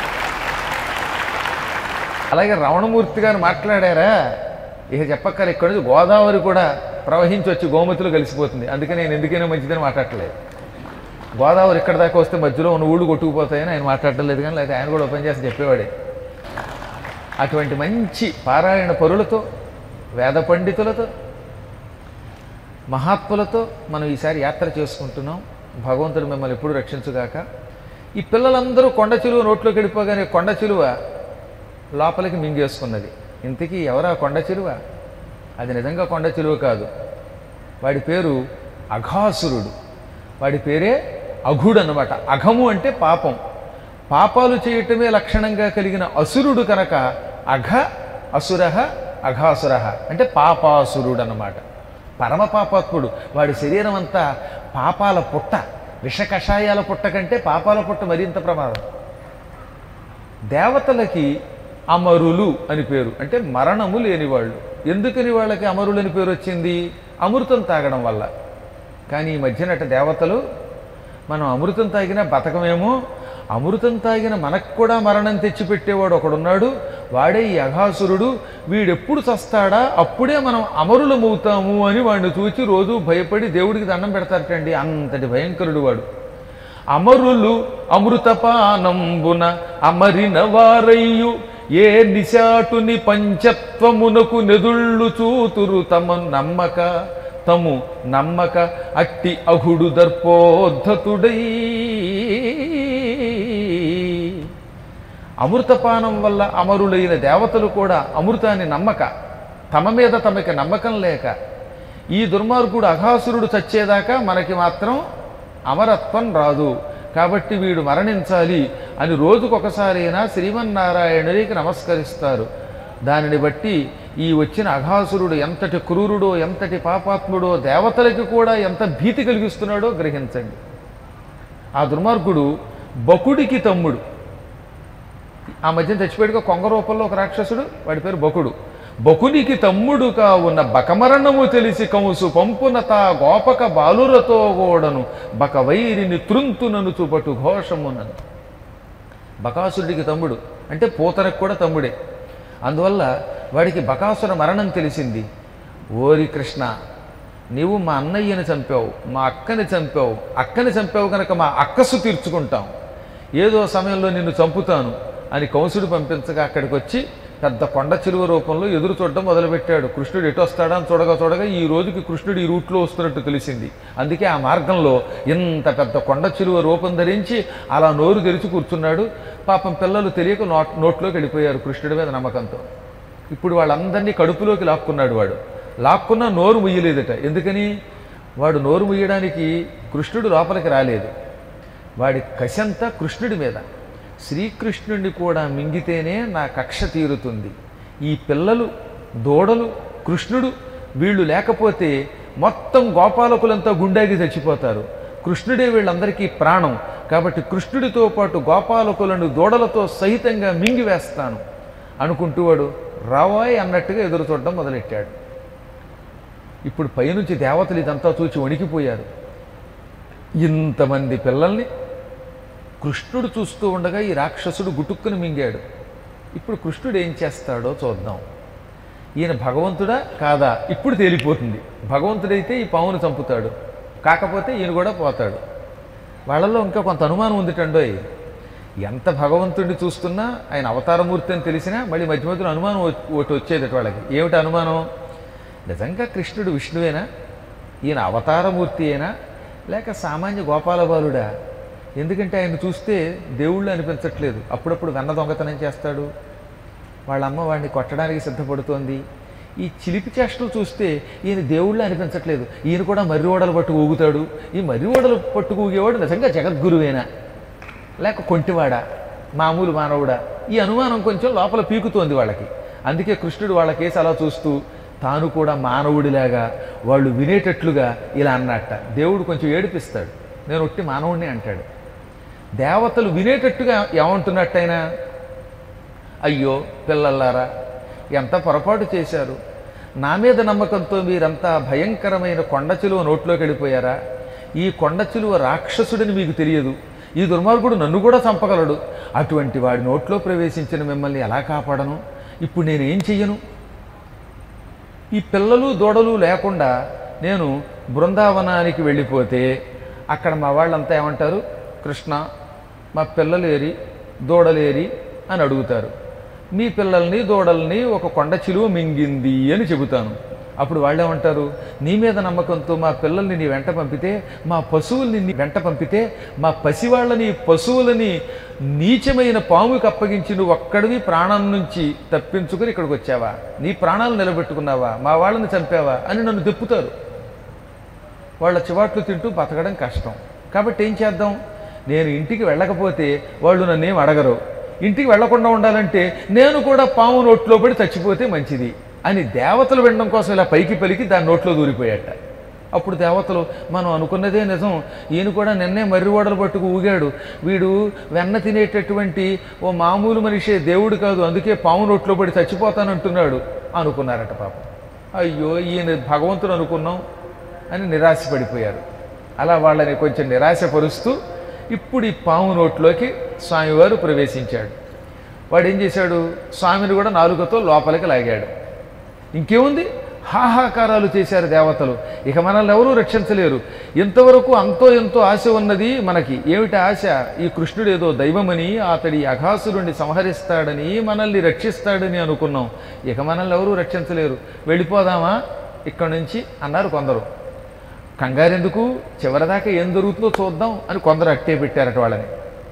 అలాగే రమణమూర్తి గారు మాట్లాడారా ఇక చెప్పక్కర్ ఇక్కడ నుంచి గోదావరి కూడా ప్రవహించి వచ్చి గోమతిలో కలిసిపోతుంది అందుకే నేను ఎందుకైనా మంచిదని మాట్లాడలేదు గోదావరి ఇక్కడ దాకా వస్తే మధ్యలో ఉన్న ఊళ్ళు కొట్టుకుపోతాయని ఆయన మాట్లాడటం లేదు కానీ లేకపోతే ఆయన కూడా ఓపెన్ చేసి చెప్పేవాడే అటువంటి మంచి పారాయణ పరులతో వేద పండితులతో మహాత్ములతో మనం ఈసారి యాత్ర చేసుకుంటున్నాం భగవంతుడు మిమ్మల్ని ఎప్పుడు రక్షించుగాక ఈ పిల్లలందరూ కొండ చిలువ నోట్లోకి వెళ్ళిపోగానే కొండ చిలువ లోపలికి మింగేసుకున్నది ఇంతకీ ఎవరా కొండ చిలువ అది నిజంగా కొండ చిలువ కాదు వాడి పేరు అఘాసురుడు వాడి పేరే అఘుడు అన్నమాట అఘము అంటే పాపం పాపాలు చేయటమే లక్షణంగా కలిగిన అసురుడు కనుక అఘ అసుర అఘాసుర అంటే పాపాసురుడు అన్నమాట పరమ పాపాత్ముడు వాడి శరీరం అంతా పాపాల పుట్ట విష కషాయాల పుట్ట కంటే పాపాల పుట్ట మరింత ప్రమాదం దేవతలకి అమరులు అని పేరు అంటే మరణము లేనివాళ్ళు ఎందుకని వాళ్ళకి అమరులు అని పేరు వచ్చింది అమృతం తాగడం వల్ల కానీ ఈ మధ్యనట దేవతలు మనం అమృతం తాగినా బతకమేమో అమృతం తాగిన మనకు కూడా మరణం తెచ్చిపెట్టేవాడు ఒకడున్నాడు వాడే ఈ అఘాసురుడు వీడెప్పుడు చస్తాడా అప్పుడే మనం అమరులమవుతాము అని వాడిని చూచి రోజు భయపడి దేవుడికి దండం పెడతారటండి అంతటి భయంకరుడు వాడు అమరులు అమృతపానంబున అమరిన వారయ్యు ఏ నిశాటుని పంచత్వమునకు నెదుళ్ళు చూతురు తమ నమ్మక తము నమ్మక అట్టి అఘుడు దర్పోద్ధతుడై అమృతపానం వల్ల అమరులైన దేవతలు కూడా అమృతాన్ని నమ్మక తమ మీద తమకి నమ్మకం లేక ఈ దుర్మార్గుడు అఘాసురుడు చచ్చేదాకా మనకి మాత్రం అమరత్వం రాదు కాబట్టి వీడు మరణించాలి అని రోజుకొకసారైనా శ్రీమన్నారాయణుడికి నమస్కరిస్తారు దానిని బట్టి ఈ వచ్చిన అఘాసురుడు ఎంతటి క్రూరుడో ఎంతటి పాపాత్ముడో దేవతలకి కూడా ఎంత భీతి కలిగిస్తున్నాడో గ్రహించండి ఆ దుర్మార్గుడు బకుడికి తమ్ముడు ఆ మధ్యన చచ్చిపోయాడుగా కొంగ రూపంలో ఒక రాక్షసుడు వాడి పేరు బకుడు బకునికి తమ్ముడుగా ఉన్న బకమరణము తెలిసి కంసు పంపున తా గోపక బాలురతో గోడను బక వైరిని త్రుంతునను చూపటు ఘోషమునను బకాసురుడికి తమ్ముడు అంటే పూతనకు కూడా తమ్ముడే అందువల్ల వాడికి బకాసుర మరణం తెలిసింది ఓరి కృష్ణ నీవు మా అన్నయ్యని చంపావు మా అక్కని చంపావు అక్కని చంపావు కనుక మా అక్కసు తీర్చుకుంటాం ఏదో సమయంలో నిన్ను చంపుతాను అని కంసుడు పంపించగా అక్కడికి వచ్చి పెద్ద కొండ చిలువ రూపంలో ఎదురు చూడడం మొదలుపెట్టాడు కృష్ణుడు ఎటు వస్తాడా అని చూడగా చూడగా ఈ రోజుకి కృష్ణుడు ఈ రూట్లో వస్తున్నట్టు తెలిసింది అందుకే ఆ మార్గంలో ఇంత పెద్ద కొండ చిలువ రూపం ధరించి అలా నోరు తెరిచి కూర్చున్నాడు పాపం పిల్లలు తెలియక నోట్ నోట్లోకి వెళ్ళిపోయారు కృష్ణుడి మీద నమ్మకంతో ఇప్పుడు వాళ్ళందరినీ కడుపులోకి లాక్కున్నాడు వాడు లాక్కున్నా నోరు ముయ్యలేదట ఎందుకని వాడు నోరు ముయ్యడానికి కృష్ణుడు లోపలికి రాలేదు వాడి కశంతా కృష్ణుడి మీద శ్రీకృష్ణుడిని కూడా మింగితేనే నా కక్ష తీరుతుంది ఈ పిల్లలు దూడలు కృష్ణుడు వీళ్ళు లేకపోతే మొత్తం గోపాలకులంతా గుండాగి చచ్చిపోతారు కృష్ణుడే వీళ్ళందరికీ ప్రాణం కాబట్టి కృష్ణుడితో పాటు గోపాలకులను దూడలతో సహితంగా మింగివేస్తాను అనుకుంటూ వాడు రావాయ్ అన్నట్టుగా ఎదురు చూడడం మొదలెట్టాడు ఇప్పుడు పైనుంచి దేవతలు ఇదంతా చూచి వణికిపోయారు ఇంతమంది పిల్లల్ని కృష్ణుడు చూస్తూ ఉండగా ఈ రాక్షసుడు గుటుక్కుని మింగాడు ఇప్పుడు కృష్ణుడు ఏం చేస్తాడో చూద్దాం ఈయన భగవంతుడా కాదా ఇప్పుడు తేలిపోతుంది భగవంతుడైతే ఈ పావును చంపుతాడు కాకపోతే ఈయన కూడా పోతాడు వాళ్ళలో ఇంకా కొంత అనుమానం ఉందిటండోయ్ ఎంత భగవంతుడిని చూస్తున్నా ఆయన అవతారమూర్తి అని తెలిసినా మళ్ళీ మధ్య మధ్యలో అనుమానం ఓ- ఒకటి వచ్చేదట వాళ్ళకి ఏమిటి అనుమానం నిజంగా కృష్ణుడు విష్ణువేనా ఈయన అవతారమూర్తి అయినా లేక సామాన్య గోపాలబాలుడా ఎందుకంటే ఆయన చూస్తే దేవుళ్ళు అనిపించట్లేదు అప్పుడప్పుడు వెన్న దొంగతనం చేస్తాడు వాళ్ళ అమ్మ వాడిని కొట్టడానికి సిద్ధపడుతోంది ఈ చిలిపి చేష్టలు చూస్తే ఈయన దేవుళ్ళు అనిపించట్లేదు ఈయన కూడా మర్రి ఓడలు పట్టు ఊగుతాడు ఈ మర్రి ఓడలు పట్టు ఊగేవాడు నిజంగా జగద్గురువేనా లేక కొంటివాడా మామూలు మానవుడా ఈ అనుమానం కొంచెం లోపల పీకుతోంది వాళ్ళకి అందుకే కృష్ణుడు వాళ్ళ కేసు అలా చూస్తూ తాను కూడా మానవుడిలాగా వాళ్ళు వినేటట్లుగా ఇలా అన్నట్ట దేవుడు కొంచెం ఏడిపిస్తాడు నేను ఒట్టి మానవుడిని అంటాడు దేవతలు వినేటట్టుగా ఏమంటున్నట్టయినా అయ్యో పిల్లల్లారా ఎంత పొరపాటు చేశారు నా మీద నమ్మకంతో మీరంతా భయంకరమైన కొండ చిలువ నోట్లోకి వెళ్ళిపోయారా ఈ కొండ చిలువ రాక్షసుడిని మీకు తెలియదు ఈ దుర్మార్గుడు నన్ను కూడా చంపగలడు అటువంటి వాడి నోట్లో ప్రవేశించిన మిమ్మల్ని ఎలా కాపాడను ఇప్పుడు నేను ఏం చెయ్యను ఈ పిల్లలు దూడలు లేకుండా నేను బృందావనానికి వెళ్ళిపోతే అక్కడ మా వాళ్ళంతా ఏమంటారు కృష్ణ మా పిల్లలేరి దూడలేరి అని అడుగుతారు మీ పిల్లల్ని దూడల్ని ఒక కొండ చిలువ మింగింది అని చెబుతాను అప్పుడు వాళ్ళేమంటారు నీ మీద నమ్మకంతో మా పిల్లల్ని నీ వెంట పంపితే మా పశువుల్ని నీ వెంట పంపితే మా పసివాళ్ళని పశువులని నీచమైన పాముకి అప్పగించి నువ్వు ఒక్కడివి ప్రాణం నుంచి తప్పించుకుని ఇక్కడికి వచ్చావా నీ ప్రాణాలు నిలబెట్టుకున్నావా మా వాళ్ళని చంపావా అని నన్ను దెప్పుతారు వాళ్ళ చివాట్లు తింటూ బతకడం కష్టం కాబట్టి ఏం చేద్దాం నేను ఇంటికి వెళ్ళకపోతే వాళ్ళు నన్నేం అడగరు ఇంటికి వెళ్లకుండా ఉండాలంటే నేను కూడా పాము నోట్లో పడి చచ్చిపోతే మంచిది అని దేవతలు వినడం కోసం ఇలా పైకి పలికి దాని నోట్లో దూరిపోయాట అప్పుడు దేవతలు మనం అనుకున్నదే నిజం ఈయన కూడా నిన్నే మర్రి ఓడలు పట్టుకు ఊగాడు వీడు వెన్న తినేటటువంటి ఓ మామూలు మనిషే దేవుడు కాదు అందుకే పాము నోట్లో పడి చచ్చిపోతానంటున్నాడు అనుకున్నారట పాపం అయ్యో ఈయన భగవంతుడు అనుకున్నాం అని నిరాశపడిపోయారు అలా వాళ్ళని కొంచెం నిరాశపరుస్తూ ఇప్పుడు ఈ పాము నోట్లోకి స్వామివారు ప్రవేశించాడు వాడు ఏం చేశాడు స్వామిని కూడా నాలుకతో లోపలికి లాగాడు ఇంకేముంది హాహాకారాలు చేశారు దేవతలు ఇక మనల్ని ఎవరూ రక్షించలేరు ఇంతవరకు అంతో ఎంతో ఆశ ఉన్నది మనకి ఏమిటి ఆశ ఈ కృష్ణుడు ఏదో దైవమని అతడి అఘాసురుణ్ణి సంహరిస్తాడని మనల్ని రక్షిస్తాడని అనుకున్నాం ఇక మనల్ని ఎవరూ రక్షించలేరు వెళ్ళిపోదామా ఇక్కడి నుంచి అన్నారు కొందరు కంగారెందుకు చివరిదాకా ఏం జరుగుతుందో చూద్దాం అని కొందరు అట్టే పెట్టారట వాళ్ళని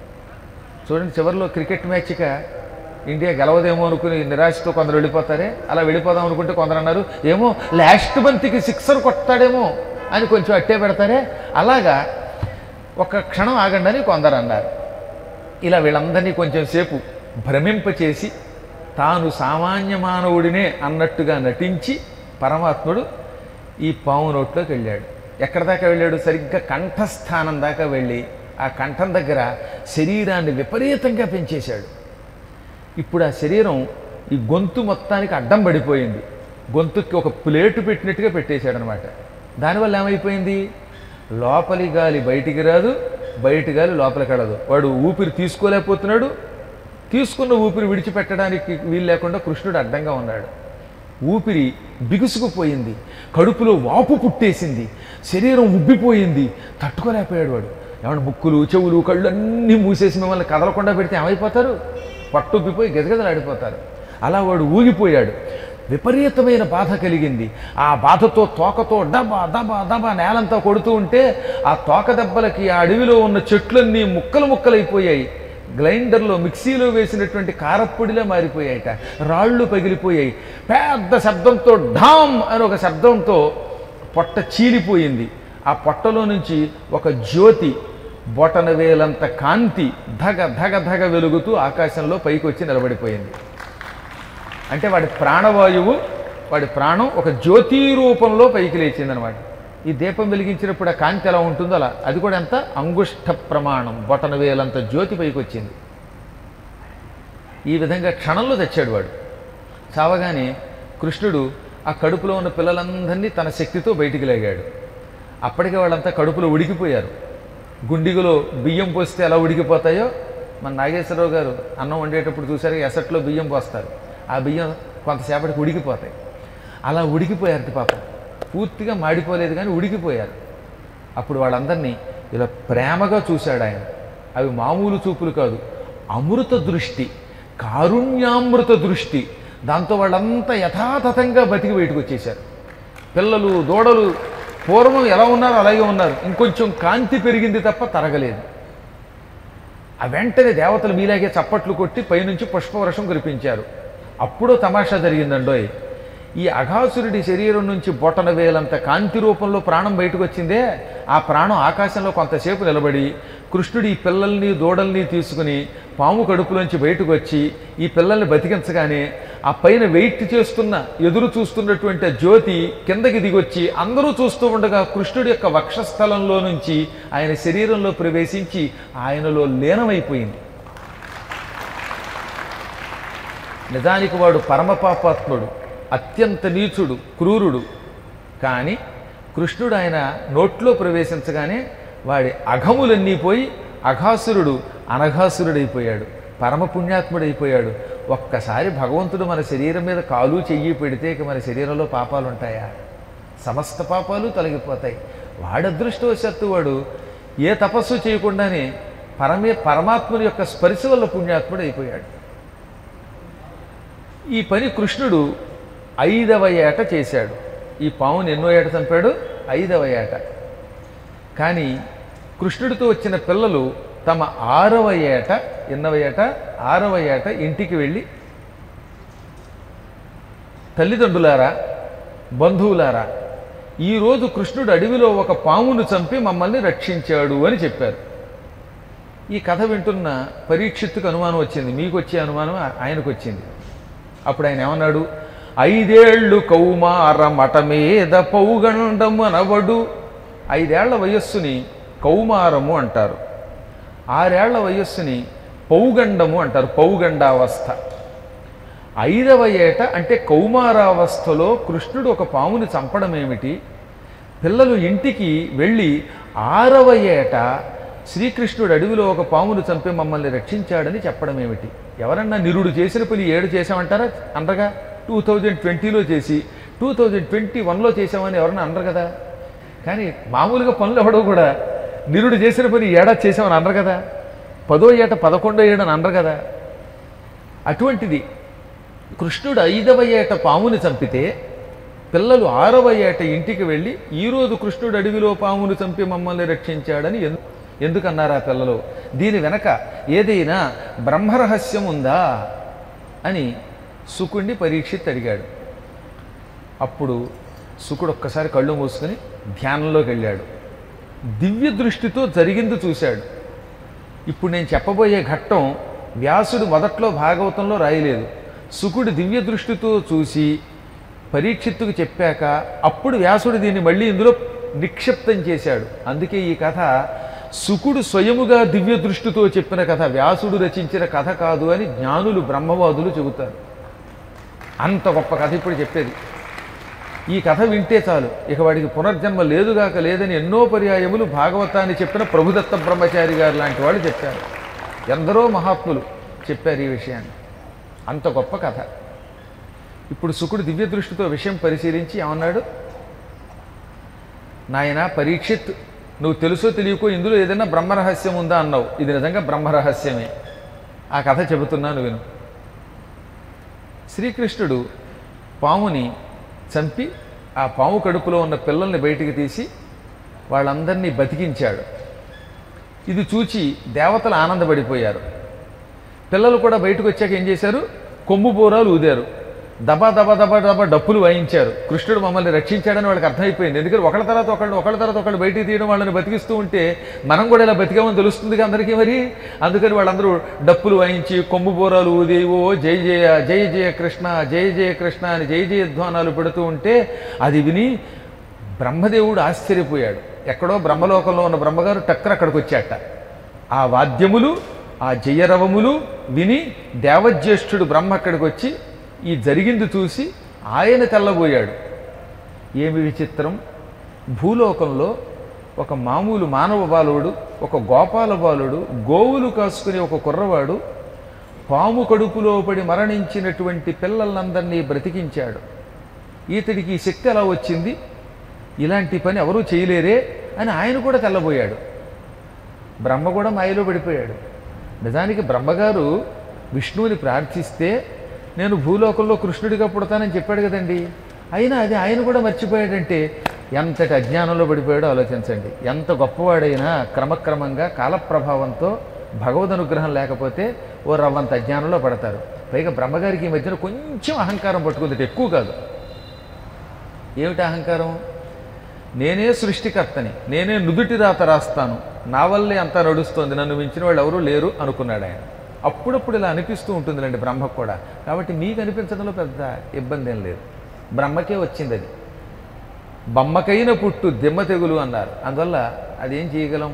చూడండి చివరిలో క్రికెట్ మ్యాచ్గా ఇండియా గెలవదేమో అనుకుని నిరాశతో కొందరు వెళ్ళిపోతారే అలా వెళ్ళిపోదాం అనుకుంటే కొందరు అన్నారు ఏమో లాస్ట్ బంతికి సిక్సర్ కొట్టాడేమో అని కొంచెం అట్టే పెడతారే అలాగా ఒక క్షణం ఆగండి అని కొందరు అన్నారు ఇలా వీళ్ళందరినీ కొంచెం సేపు భ్రమింపచేసి తాను సామాన్య మానవుడినే అన్నట్టుగా నటించి పరమాత్ముడు ఈ పాము నోట్లోకి వెళ్ళాడు ఎక్కడ దాకా వెళ్ళాడు సరిగ్గా కంఠస్థానం దాకా వెళ్ళి ఆ కంఠం దగ్గర శరీరాన్ని విపరీతంగా పెంచేశాడు ఇప్పుడు ఆ శరీరం ఈ గొంతు మొత్తానికి అడ్డం పడిపోయింది గొంతుకి ఒక ప్లేటు పెట్టినట్టుగా పెట్టేశాడు అనమాట దానివల్ల ఏమైపోయింది లోపలి గాలి బయటికి రాదు బయటి గాలి లోపలికి వెళ్ళదు వాడు ఊపిరి తీసుకోలేకపోతున్నాడు తీసుకున్న ఊపిరి విడిచిపెట్టడానికి వీలు లేకుండా కృష్ణుడు అడ్డంగా ఉన్నాడు ఊపిరి బిగుసుకుపోయింది కడుపులో వాపు పుట్టేసింది శరీరం ఉబ్బిపోయింది తట్టుకోలేకపోయాడు వాడు ఏమన్నా ముక్కులు చెవులు కళ్ళు అన్నీ మూసేసి మిమ్మల్ని కదలకుండా పెడితే ఏమైపోతారు పట్టుబ్బిపోయి గజగజలాడిపోతారు అలా వాడు ఊగిపోయాడు విపరీతమైన బాధ కలిగింది ఆ బాధతో తోకతో డబా దబా దబా నేలంతా కొడుతూ ఉంటే ఆ తోక దెబ్బలకి ఆ అడవిలో ఉన్న చెట్లన్నీ ముక్కలు ముక్కలైపోయాయి గ్రైండర్లో మిక్సీలో వేసినటువంటి కారప్పొడిలో మారిపోయాయట రాళ్ళు పగిలిపోయాయి పెద్ద శబ్దంతో ఢామ్ అని ఒక శబ్దంతో పొట్ట చీలిపోయింది ఆ పొట్టలో నుంచి ఒక జ్యోతి బొటన వేలంత కాంతి ధగ ధగ ధగ వెలుగుతూ ఆకాశంలో పైకి వచ్చి నిలబడిపోయింది అంటే వాడి ప్రాణవాయువు వాడి ప్రాణం ఒక జ్యోతి రూపంలో పైకి లేచిందనమాట ఈ దీపం వెలిగించినప్పుడు ఆ కాంతి ఎలా ఉంటుందో అలా అది కూడా ఎంత అంగుష్ట ప్రమాణం బొటన వేలంత జ్యోతి పైకి వచ్చింది ఈ విధంగా క్షణంలో తెచ్చాడు వాడు చావగానే కృష్ణుడు ఆ కడుపులో ఉన్న పిల్లలందరినీ తన శక్తితో బయటికి లేగాడు అప్పటికే వాళ్ళంతా కడుపులో ఉడికిపోయారు గుండిగలో బియ్యం పోస్తే ఎలా ఉడికిపోతాయో మన నాగేశ్వరరావు గారు అన్నం వండేటప్పుడు చూసారు ఎసట్లో బియ్యం పోస్తారు ఆ బియ్యం కొంతసేపటికి ఉడికిపోతాయి అలా ఉడికిపోయారు పాపం పూర్తిగా మాడిపోలేదు కానీ ఉడికిపోయారు అప్పుడు వాళ్ళందరినీ ఇలా ప్రేమగా చూశాడు ఆయన అవి మామూలు చూపులు కాదు అమృత దృష్టి కారుణ్యామృత దృష్టి దాంతో వాళ్ళంతా యథాతథంగా బతికి బయటకు వచ్చేశారు పిల్లలు దూడలు పూర్వం ఎలా ఉన్నారో అలాగే ఉన్నారు ఇంకొంచెం కాంతి పెరిగింది తప్ప తరగలేదు ఆ వెంటనే దేవతలు మీలాగే చప్పట్లు కొట్టి పైనుంచి పుష్పవర్షం కురిపించారు అప్పుడో తమాషా జరిగిందండోయ్ ఈ అఘాసురుడి శరీరం నుంచి బొటన వేలంత కాంతి రూపంలో ప్రాణం బయటకు వచ్చిందే ఆ ప్రాణం ఆకాశంలో కొంతసేపు నిలబడి కృష్ణుడు ఈ పిల్లల్ని దూడల్ని తీసుకుని పాము కడుపులోంచి బయటకు వచ్చి ఈ పిల్లల్ని బతికించగానే ఆ పైన వెయిట్ చేస్తున్న ఎదురు చూస్తున్నటువంటి ఆ జ్యోతి కిందకి దిగొచ్చి అందరూ చూస్తూ ఉండగా కృష్ణుడి యొక్క వక్షస్థలంలో నుంచి ఆయన శరీరంలో ప్రవేశించి ఆయనలో లీనమైపోయింది నిజానికి వాడు పరమపాపాత్ముడు అత్యంత నీచుడు క్రూరుడు కానీ కృష్ణుడు ఆయన నోట్లో ప్రవేశించగానే వాడి అఘములన్నీ పోయి అఘాసురుడు అనఘాసురుడైపోయాడు పరమ పుణ్యాత్ముడైపోయాడు ఒక్కసారి భగవంతుడు మన శరీరం మీద కాలు చెయ్యి పెడితే ఇక మన శరీరంలో పాపాలు ఉంటాయా సమస్త పాపాలు తొలగిపోతాయి వాడి అదృష్టవశాత్తు వాడు ఏ తపస్సు చేయకుండానే పరమే పరమాత్ముని యొక్క స్పర్శ వల్ల పుణ్యాత్ముడు అయిపోయాడు ఈ పని కృష్ణుడు ఐదవ ఏట చేశాడు ఈ పావుని ఎన్నో ఏట చంపాడు ఐదవ ఏట కానీ కృష్ణుడితో వచ్చిన పిల్లలు తమ ఆరవ ఏట ఎన్నవ ఏట ఆరవ ఏట ఇంటికి వెళ్ళి తల్లిదండ్రులారా బంధువులారా ఈరోజు కృష్ణుడు అడవిలో ఒక పామును చంపి మమ్మల్ని రక్షించాడు అని చెప్పారు ఈ కథ వింటున్న పరీక్షిత్తుకు అనుమానం వచ్చింది మీకు వచ్చే అనుమానం ఆ- ఆయనకు వచ్చింది అప్పుడు ఆయన ఏమన్నాడు ఐదేళ్లు కౌమార మట మీద పౌగండము అనవడు ఐదేళ్ల వయస్సుని కౌమారము అంటారు ఆరేళ్ల వయస్సుని పౌగండము అంటారు పౌగండావస్థ ఐదవ ఏట అంటే కౌమారావస్థలో కృష్ణుడు ఒక పాముని చంపడం ఏమిటి పిల్లలు ఇంటికి వెళ్ళి ఆరవ ఏట శ్రీకృష్ణుడు అడవిలో ఒక పామును చంపి మమ్మల్ని రక్షించాడని చెప్పడం ఏమిటి ఎవరన్నా నిరుడు చేసిన పని ఏడు చేసామంటారా అనరుగా టూ థౌజండ్ ట్వంటీలో చేసి టూ థౌజండ్ ట్వంటీ వన్లో చేసామని ఎవరన్నా అనరు కదా కానీ మామూలుగా పనులు ఎవడో కూడా నిరుడు చేసిన పని ఏడాది చేసామని అనరు కదా పదో ఏట పదకొండో ఏడని అనరు కదా అటువంటిది కృష్ణుడు ఐదవ ఏట పాముని చంపితే పిల్లలు ఆరవ ఏట ఇంటికి వెళ్ళి ఈరోజు కృష్ణుడు అడవిలో పామును చంపి మమ్మల్ని రక్షించాడని ఎందు ఎందుకన్నారు ఆ పిల్లలు దీని వెనక ఏదైనా బ్రహ్మరహస్యం ఉందా అని సుకుణ్ణి పరీక్షిత్ అడిగాడు అప్పుడు సుకుడు ఒక్కసారి కళ్ళు మూసుకొని ధ్యానంలోకి వెళ్ళాడు దివ్య దృష్టితో జరిగింది చూశాడు ఇప్పుడు నేను చెప్పబోయే ఘట్టం వ్యాసుడు మొదట్లో భాగవతంలో రాయలేదు సుకుడు దివ్య దృష్టితో చూసి పరీక్షిత్తుకు చెప్పాక అప్పుడు వ్యాసుడు దీన్ని మళ్ళీ ఇందులో నిక్షిప్తం చేశాడు అందుకే ఈ కథ సుకుడు స్వయముగా దివ్య దృష్టితో చెప్పిన కథ వ్యాసుడు రచించిన కథ కాదు అని జ్ఞానులు బ్రహ్మవాదులు చెబుతారు అంత గొప్ప కథ ఇప్పుడు చెప్పేది ఈ కథ వింటే చాలు ఇక వాడికి పునర్జన్మ లేదుగాక లేదని ఎన్నో పర్యాయములు భాగవతాన్ని చెప్పిన ప్రభుదత్త బ్రహ్మచారి గారు లాంటి వాళ్ళు చెప్పారు ఎందరో మహాత్ములు చెప్పారు ఈ విషయాన్ని అంత గొప్ప కథ ఇప్పుడు శుకుడు దివ్య దృష్టితో విషయం పరిశీలించి ఏమన్నాడు నాయన పరీక్షిత్ నువ్వు తెలుసో తెలియకో ఇందులో ఏదైనా బ్రహ్మరహస్యం ఉందా అన్నావు ఇది నిజంగా బ్రహ్మరహస్యమే ఆ కథ చెబుతున్నాను విను శ్రీకృష్ణుడు పాముని చంపి ఆ పాము కడుపులో ఉన్న పిల్లల్ని బయటికి తీసి వాళ్ళందరినీ బతికించాడు ఇది చూచి దేవతలు ఆనందపడిపోయారు పిల్లలు కూడా బయటకు వచ్చాక ఏం చేశారు కొమ్ము బోరాలు ఊదారు దబా దబా దబా దబా డప్పులు వాయించారు కృష్ణుడు మమ్మల్ని రక్షించాడని వాళ్ళకి అర్థమైపోయింది ఎందుకంటే ఒకళ్ళ తర్వాత ఒకళ్ళు ఒకళ్ళ తర్వాత ఒకళ్ళు బయటికి తీయడం వాళ్ళని బతికిస్తూ ఉంటే మనం కూడా ఇలా బతికామని తెలుస్తుంది అందరికీ మరి అందుకని వాళ్ళందరూ డప్పులు వాయించి కొమ్ము బోరాలు ఊది ఓ జై జయ జై జయ కృష్ణ జై జయ కృష్ణ అని జై జయ ధ్వానాలు పెడుతూ ఉంటే అది విని బ్రహ్మదేవుడు ఆశ్చర్యపోయాడు ఎక్కడో బ్రహ్మలోకంలో ఉన్న బ్రహ్మగారు టక్కర అక్కడికి వచ్చాట ఆ వాద్యములు ఆ జయరవములు విని దేవజ్యేష్ఠుడు బ్రహ్మ అక్కడికి వచ్చి ఈ జరిగింది చూసి ఆయన తెల్లబోయాడు ఏమి విచిత్రం భూలోకంలో ఒక మామూలు మానవ బాలుడు ఒక గోపాల బాలుడు గోవులు కాసుకునే ఒక కుర్రవాడు పాము కడుపులో పడి మరణించినటువంటి పిల్లలందరినీ బ్రతికించాడు ఈతడికి ఈ శక్తి ఎలా వచ్చింది ఇలాంటి పని ఎవరూ చేయలేరే అని ఆయన కూడా తెల్లబోయాడు బ్రహ్మ కూడా మాయలో పడిపోయాడు నిజానికి బ్రహ్మగారు విష్ణువుని ప్రార్థిస్తే నేను భూలోకంలో కృష్ణుడిగా పుడతానని చెప్పాడు కదండి అయినా అది ఆయన కూడా మర్చిపోయాడంటే ఎంతటి అజ్ఞానంలో పడిపోయాడో ఆలోచించండి ఎంత గొప్పవాడైనా క్రమక్రమంగా కాలప్రభావంతో భగవద్ అనుగ్రహం లేకపోతే ఓ రవ్వంత అజ్ఞానంలో పడతారు పైగా బ్రహ్మగారికి ఈ మధ్యన కొంచెం అహంకారం పట్టుకుంది ఎక్కువ కాదు ఏమిటి అహంకారం నేనే సృష్టికర్తని నేనే నుదుటి రాత రాస్తాను నా వల్లే అంతా నడుస్తోంది నన్ను మించిన వాళ్ళు ఎవరూ లేరు అనుకున్నాడు ఆయన అప్పుడప్పుడు ఇలా అనిపిస్తూ ఉంటుందిలేండి బ్రహ్మకు కూడా కాబట్టి మీకు అనిపించడంలో పెద్ద ఇబ్బంది ఏం లేదు బ్రహ్మకే వచ్చింది అది బమ్మకైన పుట్టు దిమ్మ తెగులు అన్నారు అందువల్ల అదేం చేయగలం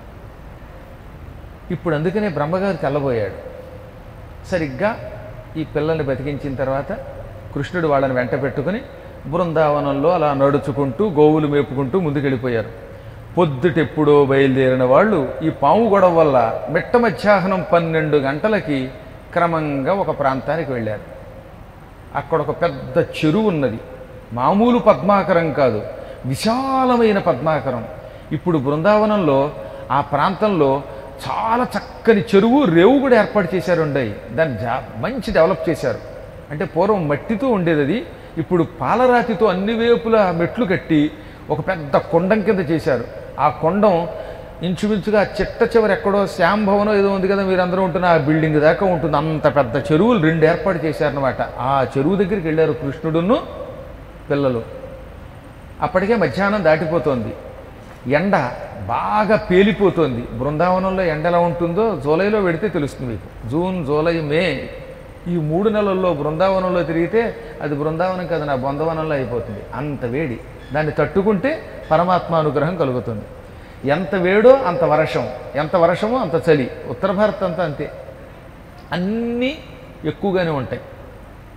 ఇప్పుడు అందుకనే బ్రహ్మగారు తెల్లబోయాడు సరిగ్గా ఈ పిల్లల్ని బతికించిన తర్వాత కృష్ణుడు వాళ్ళని వెంట పెట్టుకుని బృందావనంలో అలా నడుచుకుంటూ గోవులు మేపుకుంటూ ముందుకెళ్ళిపోయారు పొద్దుటెప్పుడో బయలుదేరిన వాళ్ళు ఈ పాము గొడవ వల్ల మిట్ట మధ్యాహ్నం పన్నెండు గంటలకి క్రమంగా ఒక ప్రాంతానికి వెళ్ళారు అక్కడ ఒక పెద్ద చెరువు ఉన్నది మామూలు పద్మాకరం కాదు విశాలమైన పద్మాకరం ఇప్పుడు బృందావనంలో ఆ ప్రాంతంలో చాలా చక్కని చెరువు రేవు కూడా ఏర్పాటు చేశారు ఉండయి దాన్ని జా మంచి డెవలప్ చేశారు అంటే పూర్వం మట్టితో ఉండేది అది ఇప్పుడు పాలరాతితో అన్ని వేపుల మెట్లు కట్టి ఒక పెద్ద కొండం కింద చేశారు ఆ కొండం ఇంచుమించుగా చిట్ట చివరి ఎక్కడో శ్యాంభవనం ఏదో ఉంది కదా మీరందరూ ఉంటున్న ఆ బిల్డింగ్ దాకా ఉంటుంది అంత పెద్ద చెరువులు రెండు ఏర్పాటు చేశారనమాట ఆ చెరువు దగ్గరికి వెళ్ళారు కృష్ణుడును పిల్లలు అప్పటికే మధ్యాహ్నం దాటిపోతోంది ఎండ బాగా పేలిపోతోంది బృందావనంలో ఎండ ఎలా ఉంటుందో జూలైలో పెడితే తెలుస్తుంది మీకు జూన్ జూలై మే ఈ మూడు నెలల్లో బృందావనంలో తిరిగితే అది బృందావనం కదా నా బృందావనంలో అయిపోతుంది అంత వేడి దాన్ని తట్టుకుంటే పరమాత్మ అనుగ్రహం కలుగుతుంది ఎంత వేడో అంత వర్షం ఎంత వర్షమో అంత చలి ఉత్తర భారత్ అంతా అంతే అన్నీ ఎక్కువగానే ఉంటాయి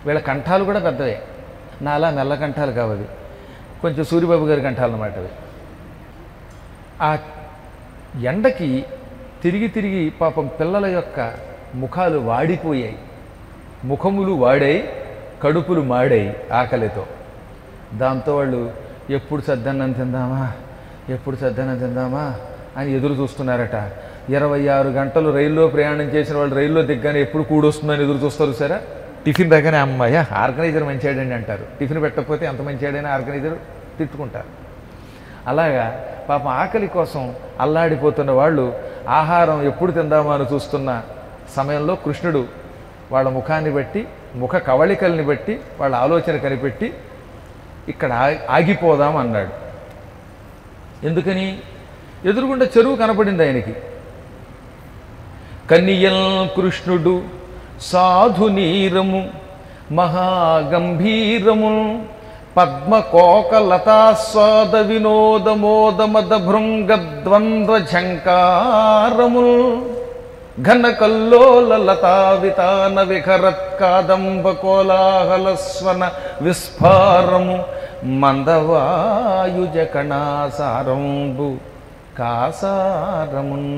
వీళ్ళ కంఠాలు కూడా పెద్దవే నాలా మెల్ల కంఠాలు కావవి కొంచెం సూర్యబాబు గారి కంఠాలు అన్నమాట అవి ఆ ఎండకి తిరిగి తిరిగి పాపం పిల్లల యొక్క ముఖాలు వాడిపోయాయి ముఖములు వాడాయి కడుపులు మాడాయి ఆకలితో దాంతో వాళ్ళు ఎప్పుడు సద్దన్నం తిందామా ఎప్పుడు సద్దన్నం తిందామా అని ఎదురు చూస్తున్నారట ఇరవై ఆరు గంటలు రైల్లో ప్రయాణం చేసిన వాళ్ళు రైల్లో దిగ్గానే ఎప్పుడు కూడొస్తుందని ఎదురు చూస్తారు సరే టిఫిన్ దగ్గరనే అమ్మాయ ఆర్గనైజర్ మంచివాడండి అంటారు టిఫిన్ పెట్టకపోతే ఎంత మంచివాడైనా ఆర్గనైజర్ తిట్టుకుంటారు అలాగా పాపం ఆకలి కోసం అల్లాడిపోతున్న వాళ్ళు ఆహారం ఎప్పుడు తిందామా అని చూస్తున్న సమయంలో కృష్ణుడు వాళ్ళ ముఖాన్ని బట్టి ముఖ కవళికల్ని బట్టి వాళ్ళ ఆలోచన కనిపెట్టి ఇక్కడ ఆ- ఆగిపోదాం అన్నాడు ఎందుకని ఎదురుగుండా చెరువు కనపడింది ఆయనకి కన్నియల్ కృష్ణుడు సాధు నీరము మహాగంభీరము పద్మకోకలతాస్వాద వినోద మోదమద భృంగ ద్వంద్వ ఝంకారము ఘన కల్లోల లతావితాన విఖరత్ కాదంబ కోలాహల స్వన విస్ఫారము మందవాయుజ కణాసారంబు కాసారమున్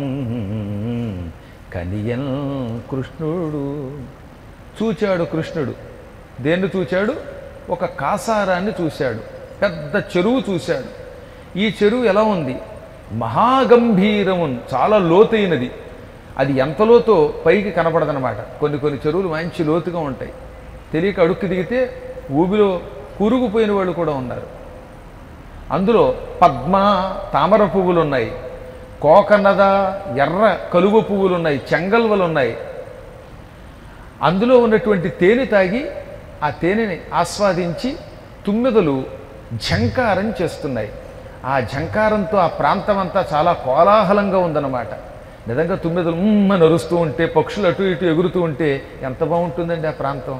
కనియన్ కృష్ణుడు చూచాడు కృష్ణుడు దేన్ని చూచాడు ఒక కాసారాన్ని చూశాడు పెద్ద చెరువు చూశాడు ఈ చెరువు ఎలా ఉంది మహాగంభీరమున్ చాలా లోతైనది అది ఎంత లోతో పైకి కనపడదనమాట కొన్ని కొన్ని చెరువులు మంచి లోతుగా ఉంటాయి తెలియక అడుక్కి దిగితే ఊబిలో కూరుకుపోయిన వాళ్ళు కూడా ఉన్నారు అందులో పద్మ తామర పువ్వులు ఉన్నాయి కోకనద ఎర్ర కలువ పువ్వులు ఉన్నాయి చెంగల్వలు ఉన్నాయి అందులో ఉన్నటువంటి తేనె తాగి ఆ తేనెని ఆస్వాదించి తుమ్మెదలు ఝంకారం చేస్తున్నాయి ఆ ఝంకారంతో ఆ ప్రాంతం అంతా చాలా కోలాహలంగా ఉందన్నమాట నిజంగా తుమ్మెదలు ఉమ్మ నరుస్తూ ఉంటే పక్షులు అటు ఇటు ఎగురుతూ ఉంటే ఎంత బాగుంటుందండి ఆ ప్రాంతం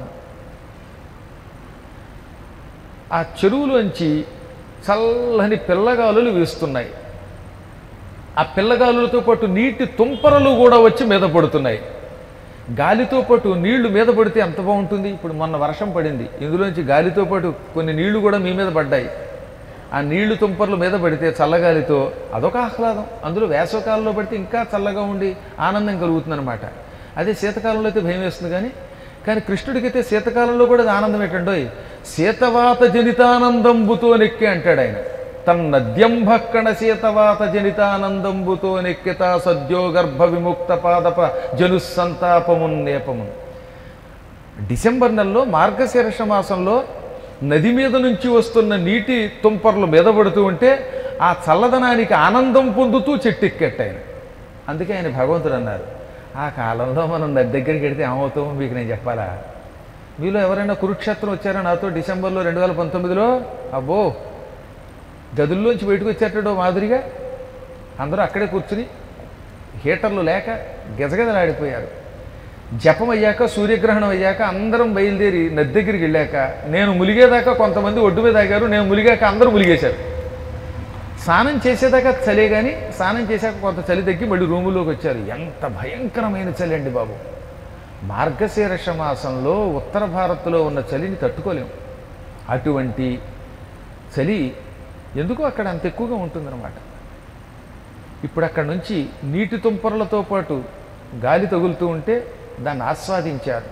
ఆ చెరువులోంచి చల్లని పిల్లగాలులు వీస్తున్నాయి ఆ పిల్లగాలులతో పాటు నీటి తుంపరలు కూడా వచ్చి మీద పడుతున్నాయి గాలితో పాటు నీళ్లు మీద పడితే ఎంత బాగుంటుంది ఇప్పుడు మొన్న వర్షం పడింది ఇందులోంచి గాలితో పాటు కొన్ని నీళ్లు కూడా మీ మీద పడ్డాయి ఆ నీళ్లు తుంపర్లు మీద పడితే చల్లగాలితో అదొక ఆహ్లాదం అందులో వేసవకాలంలో పడితే ఇంకా చల్లగా ఉండి ఆనందం కలుగుతుందన్నమాట అదే శీతకాలంలో అయితే భయం వేస్తుంది కానీ కానీ కృష్ణుడికైతే శీతకాలంలో కూడా అది ఆనందం ఏంటండోయ్ శీతవాత జనితానందంబుతో నెక్కి అంటాడు ఆయన తన్ నద్యంభక్కణ శీతవాత జనితానందంబుతో నెక్కిత సద్యో గర్భ విముక్త పాదప జనుస్సంతాపమున్ నేపమున్ డిసెంబర్ నెలలో మార్గశీర్ష మాసంలో నది మీద నుంచి వస్తున్న నీటి తుంపర్లు మీద పడుతూ ఉంటే ఆ చల్లదనానికి ఆనందం పొందుతూ చెట్టెక్కెట్ట ఆయన అందుకే ఆయన భగవంతుడు అన్నారు ఆ కాలంలో మనం నది దగ్గరికి వెడితే ఏమవుతామో మీకు నేను చెప్పాలా మీలో ఎవరైనా కురుక్షేత్రం వచ్చారా నాతో డిసెంబర్లో రెండు వేల పంతొమ్మిదిలో అబ్బో గదుల్లోంచి బయటకు వచ్చేటో మాదిరిగా అందరూ అక్కడే కూర్చుని హీటర్లు లేక గజగజలాడిపోయారు జపం అయ్యాక సూర్యగ్రహణం అయ్యాక అందరం బయలుదేరి నది దగ్గరికి వెళ్ళాక నేను ములిగేదాకా కొంతమంది ఒడ్డు మీద ఆగారు నేను ములిగాక అందరూ ములిగేశారు స్నానం చేసేదాకా చలే కానీ స్నానం చేశాక కొంత చలి తగ్గి మళ్ళీ రూములోకి వచ్చారు ఎంత భయంకరమైన చలి అండి బాబు మార్గశీర్ష మాసంలో ఉత్తర భారత్లో ఉన్న చలిని తట్టుకోలేం అటువంటి చలి ఎందుకో అక్కడ అంత ఎక్కువగా ఉంటుందన్నమాట ఇప్పుడు అక్కడ నుంచి నీటి తుంపరలతో పాటు గాలి తగులుతూ ఉంటే దాన్ని ఆస్వాదించారు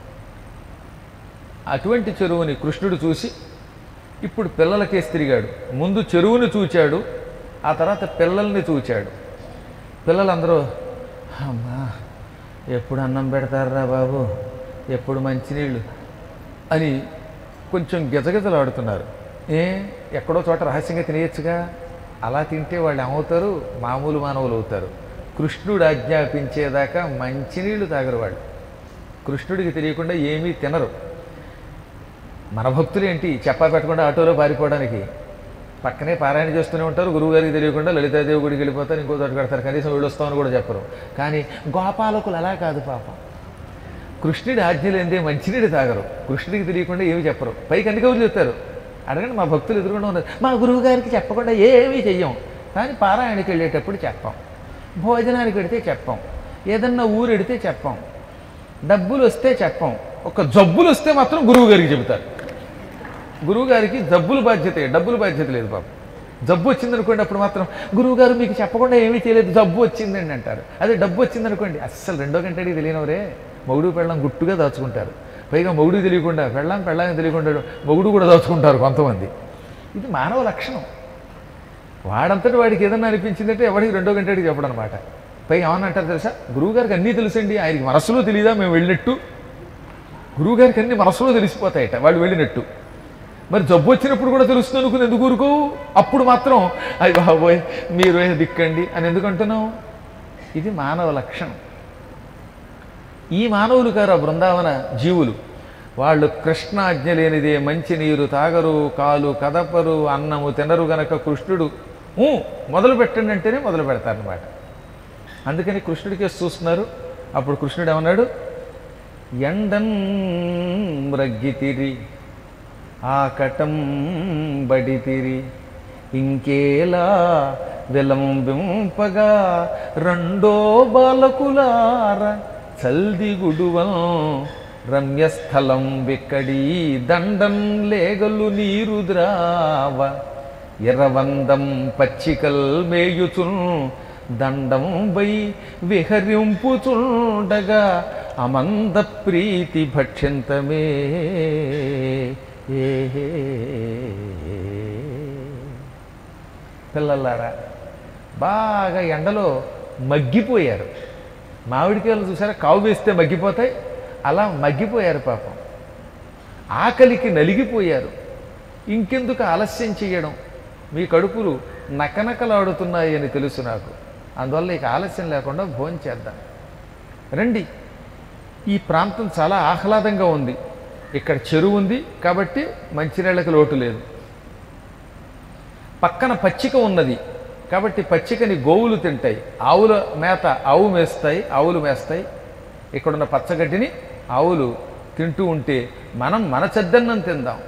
అటువంటి చెరువుని కృష్ణుడు చూసి ఇప్పుడు పిల్లలకేసి తిరిగాడు ముందు చెరువుని చూచాడు ఆ తర్వాత పిల్లల్ని చూచాడు పిల్లలందరూ అమ్మా ఎప్పుడు అన్నం పెడతారా బాబు ఎప్పుడు మంచినీళ్ళు అని కొంచెం గిజగిజలాడుతున్నారు ఏ ఎక్కడో చోట రహస్యంగా తినేయచ్చుగా అలా తింటే వాళ్ళు ఏమవుతారు మామూలు మానవులు అవుతారు కృష్ణుడు ఆజ్ఞాపించేదాకా మంచినీళ్ళు తాగరు వాళ్ళు కృష్ణుడికి తెలియకుండా ఏమీ తినరు మన భక్తులు ఏంటి చెప్పా పెట్టకుండా ఆటోలో పారిపోవడానికి పక్కనే పారాయణ చేస్తూనే ఉంటారు గురువు గారికి తెలియకుండా లలితాదేవి గుడికి వెళ్ళిపోతారు ఇంకో చోట కడతారు కనీసం వీళ్ళు వస్తామని కూడా చెప్పరు కానీ గోపాలకులు అలా కాదు పాపం కృష్ణుడి ఆజ్ఞలేందే మంచినీడు తాగరు కృష్ణుడికి తెలియకుండా ఏమి చెప్పరు పైకి అన్ని కబుర్లు చెప్తారు అడగండి మా భక్తులు ఎదురుకుండా ఉన్నారు మా గురువు గారికి చెప్పకుండా ఏమీ చెయ్యం కానీ పారాయణకి వెళ్ళేటప్పుడు చెప్పాం భోజనానికి వెడితే చెప్పాం ఏదన్నా ఊరు ఎడితే చెప్పాం డబ్బులు వస్తే చెప్పాం ఒక జబ్బులు వస్తే మాత్రం గురువు గారికి చెబుతారు గురువు గారికి జబ్బులు బాధ్యత డబ్బులు బాధ్యత లేదు పాపం జబ్బు వచ్చింది అనుకోండి అప్పుడు మాత్రం గురువు గారు మీకు చెప్పకుండా ఏమీ చేయలేదు జబ్బు వచ్చిందండి అంటారు అదే డబ్బు వచ్చింది అనుకోండి అస్సలు రెండో గంటడికి తెలియనవరే మొగుడు పెళ్ళం గుట్టుగా దాచుకుంటారు పైగా మొగుడు తెలియకుండా పెళ్ళం పెళ్ళాం తెలియకుండా మొగుడు కూడా దాచుకుంటారు కొంతమంది ఇది మానవ లక్షణం వాడంతటి వాడికి ఏదన్నా అనిపించిందంటే ఎవరికి రెండో గంటడికి చెప్పడం అనమాట పైగా ఏమన్నా అంటారు తెలుసా గురువుగారికి అన్నీ తెలుసండి ఆయనకి మనస్సులో తెలియదా మేము వెళ్ళినట్టు గురువుగారికి అన్ని మనసులో తెలిసిపోతాయట వాళ్ళు వెళ్ళినట్టు మరి జబ్బు వచ్చినప్పుడు కూడా తెలుస్తుంది అనుకుని ఎందుకు ఊరుకో అప్పుడు మాత్రం అయ్యి బాబోయ్ మీరు ఏ దిక్కండి అని ఎందుకు అంటున్నావు ఇది మానవ లక్షణం ఈ మానవులు కారు ఆ బృందావన జీవులు వాళ్ళు కృష్ణాజ్ఞ లేనిదే మంచి నీరు తాగరు కాలు కదపరు అన్నము తినరు గనక కృష్ణుడు ఊ మొదలు పెట్టండి అంటేనే మొదలు పెడతారనమాట అందుకని కృష్ణుడికే చూస్తున్నారు అప్పుడు కృష్ణుడు ఏమన్నాడు ఎండన్ మ్రగ్గితిరి ఆకటం బడితిరి ఇంకేలా విలంబింపగా రెండో బాలకులార చల్ది గుడువం రమ్యస్థలం విక్కడి దండం లేగలు నీరు ద్రావ ఎర్రవందం పచ్చికల్ మేయుచున్ దండం వై విహరింపుచుండగా అమంద ప్రీతి భక్ష్యంతమే పిల్లలారా బాగా ఎండలో మగ్గిపోయారు మామిడికాయలు చూసారా కావు వేస్తే మగ్గిపోతాయి అలా మగ్గిపోయారు పాపం ఆకలికి నలిగిపోయారు ఇంకెందుకు ఆలస్యం చేయడం మీ కడుపులు నకనకలాడుతున్నాయి అని తెలుసు నాకు అందువల్ల ఇక ఆలస్యం లేకుండా భోజనం చేద్దాం రండి ఈ ప్రాంతం చాలా ఆహ్లాదంగా ఉంది ఇక్కడ చెరువు ఉంది కాబట్టి మంచినీళ్ళకి లోటు లేదు పక్కన పచ్చిక ఉన్నది కాబట్టి పచ్చికని గోవులు తింటాయి ఆవుల మేత ఆవు మేస్తాయి ఆవులు మేస్తాయి ఇక్కడున్న పచ్చగడ్డిని ఆవులు తింటూ ఉంటే మనం మన చెద్దన్నం తిందాం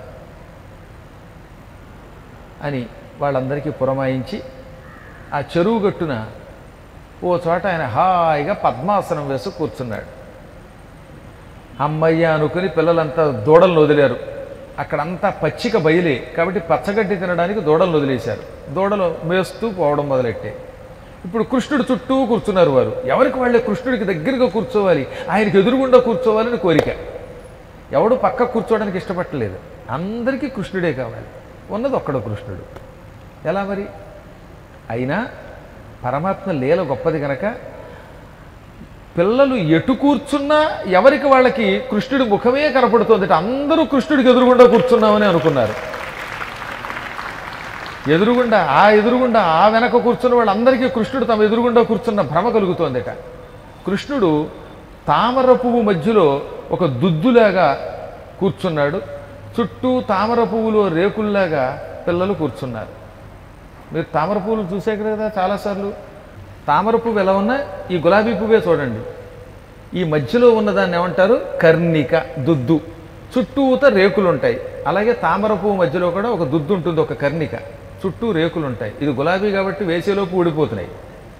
అని వాళ్ళందరికీ పురమాయించి ఆ చెరువు గట్టున ఓ చోట ఆయన హాయిగా పద్మాసనం వేసి కూర్చున్నాడు అమ్మయ్య అనుకుని పిల్లలంతా దూడలను వదిలారు అక్కడంతా పచ్చిక బయలే కాబట్టి పచ్చగడ్డి తినడానికి దూడలను వదిలేశారు దూడలు మేస్తూ పోవడం మొదలెట్టే ఇప్పుడు కృష్ణుడు చుట్టూ కూర్చున్నారు వారు ఎవరికి వాళ్ళే కృష్ణుడికి దగ్గరగా కూర్చోవాలి ఆయనకి ఎదురుగుండా కూర్చోవాలని కోరిక ఎవడు పక్క కూర్చోవడానికి ఇష్టపడలేదు అందరికీ కృష్ణుడే కావాలి ఉన్నది ఒక్కడు కృష్ణుడు ఎలా మరి అయినా పరమాత్మ లీల గొప్పది గనక పిల్లలు ఎటు కూర్చున్నా ఎవరికి వాళ్ళకి కృష్ణుడి ముఖమే కనపడుతుంది అందరూ కృష్ణుడికి ఎదురుగుండా కూర్చున్నామని అనుకున్నారు ఎదురుగుండా ఆ ఎదురుగుండా ఆ వెనక కూర్చున్న వాళ్ళందరికీ కృష్ణుడు తమ ఎదురుగుండా కూర్చున్న భ్రమ కలుగుతోందట కృష్ణుడు తామర పువ్వు మధ్యలో ఒక దుద్దులాగా కూర్చున్నాడు చుట్టూ తామర పువ్వులో రేకుల్లాగా పిల్లలు కూర్చున్నారు మీరు తామర పువ్వులు చూసే కదా చాలాసార్లు తామర పువ్వు ఎలా ఉన్నా ఈ గులాబీ పువ్వే చూడండి ఈ మధ్యలో ఉన్నదాన్ని ఏమంటారు కర్ణిక దుద్దు చుట్టూత రేకులు ఉంటాయి అలాగే తామర పువ్వు మధ్యలో కూడా ఒక దుద్దు ఉంటుంది ఒక కర్ణిక చుట్టూ రేకులు ఉంటాయి ఇది గులాబీ కాబట్టి వేసేలోపు ఊడిపోతున్నాయి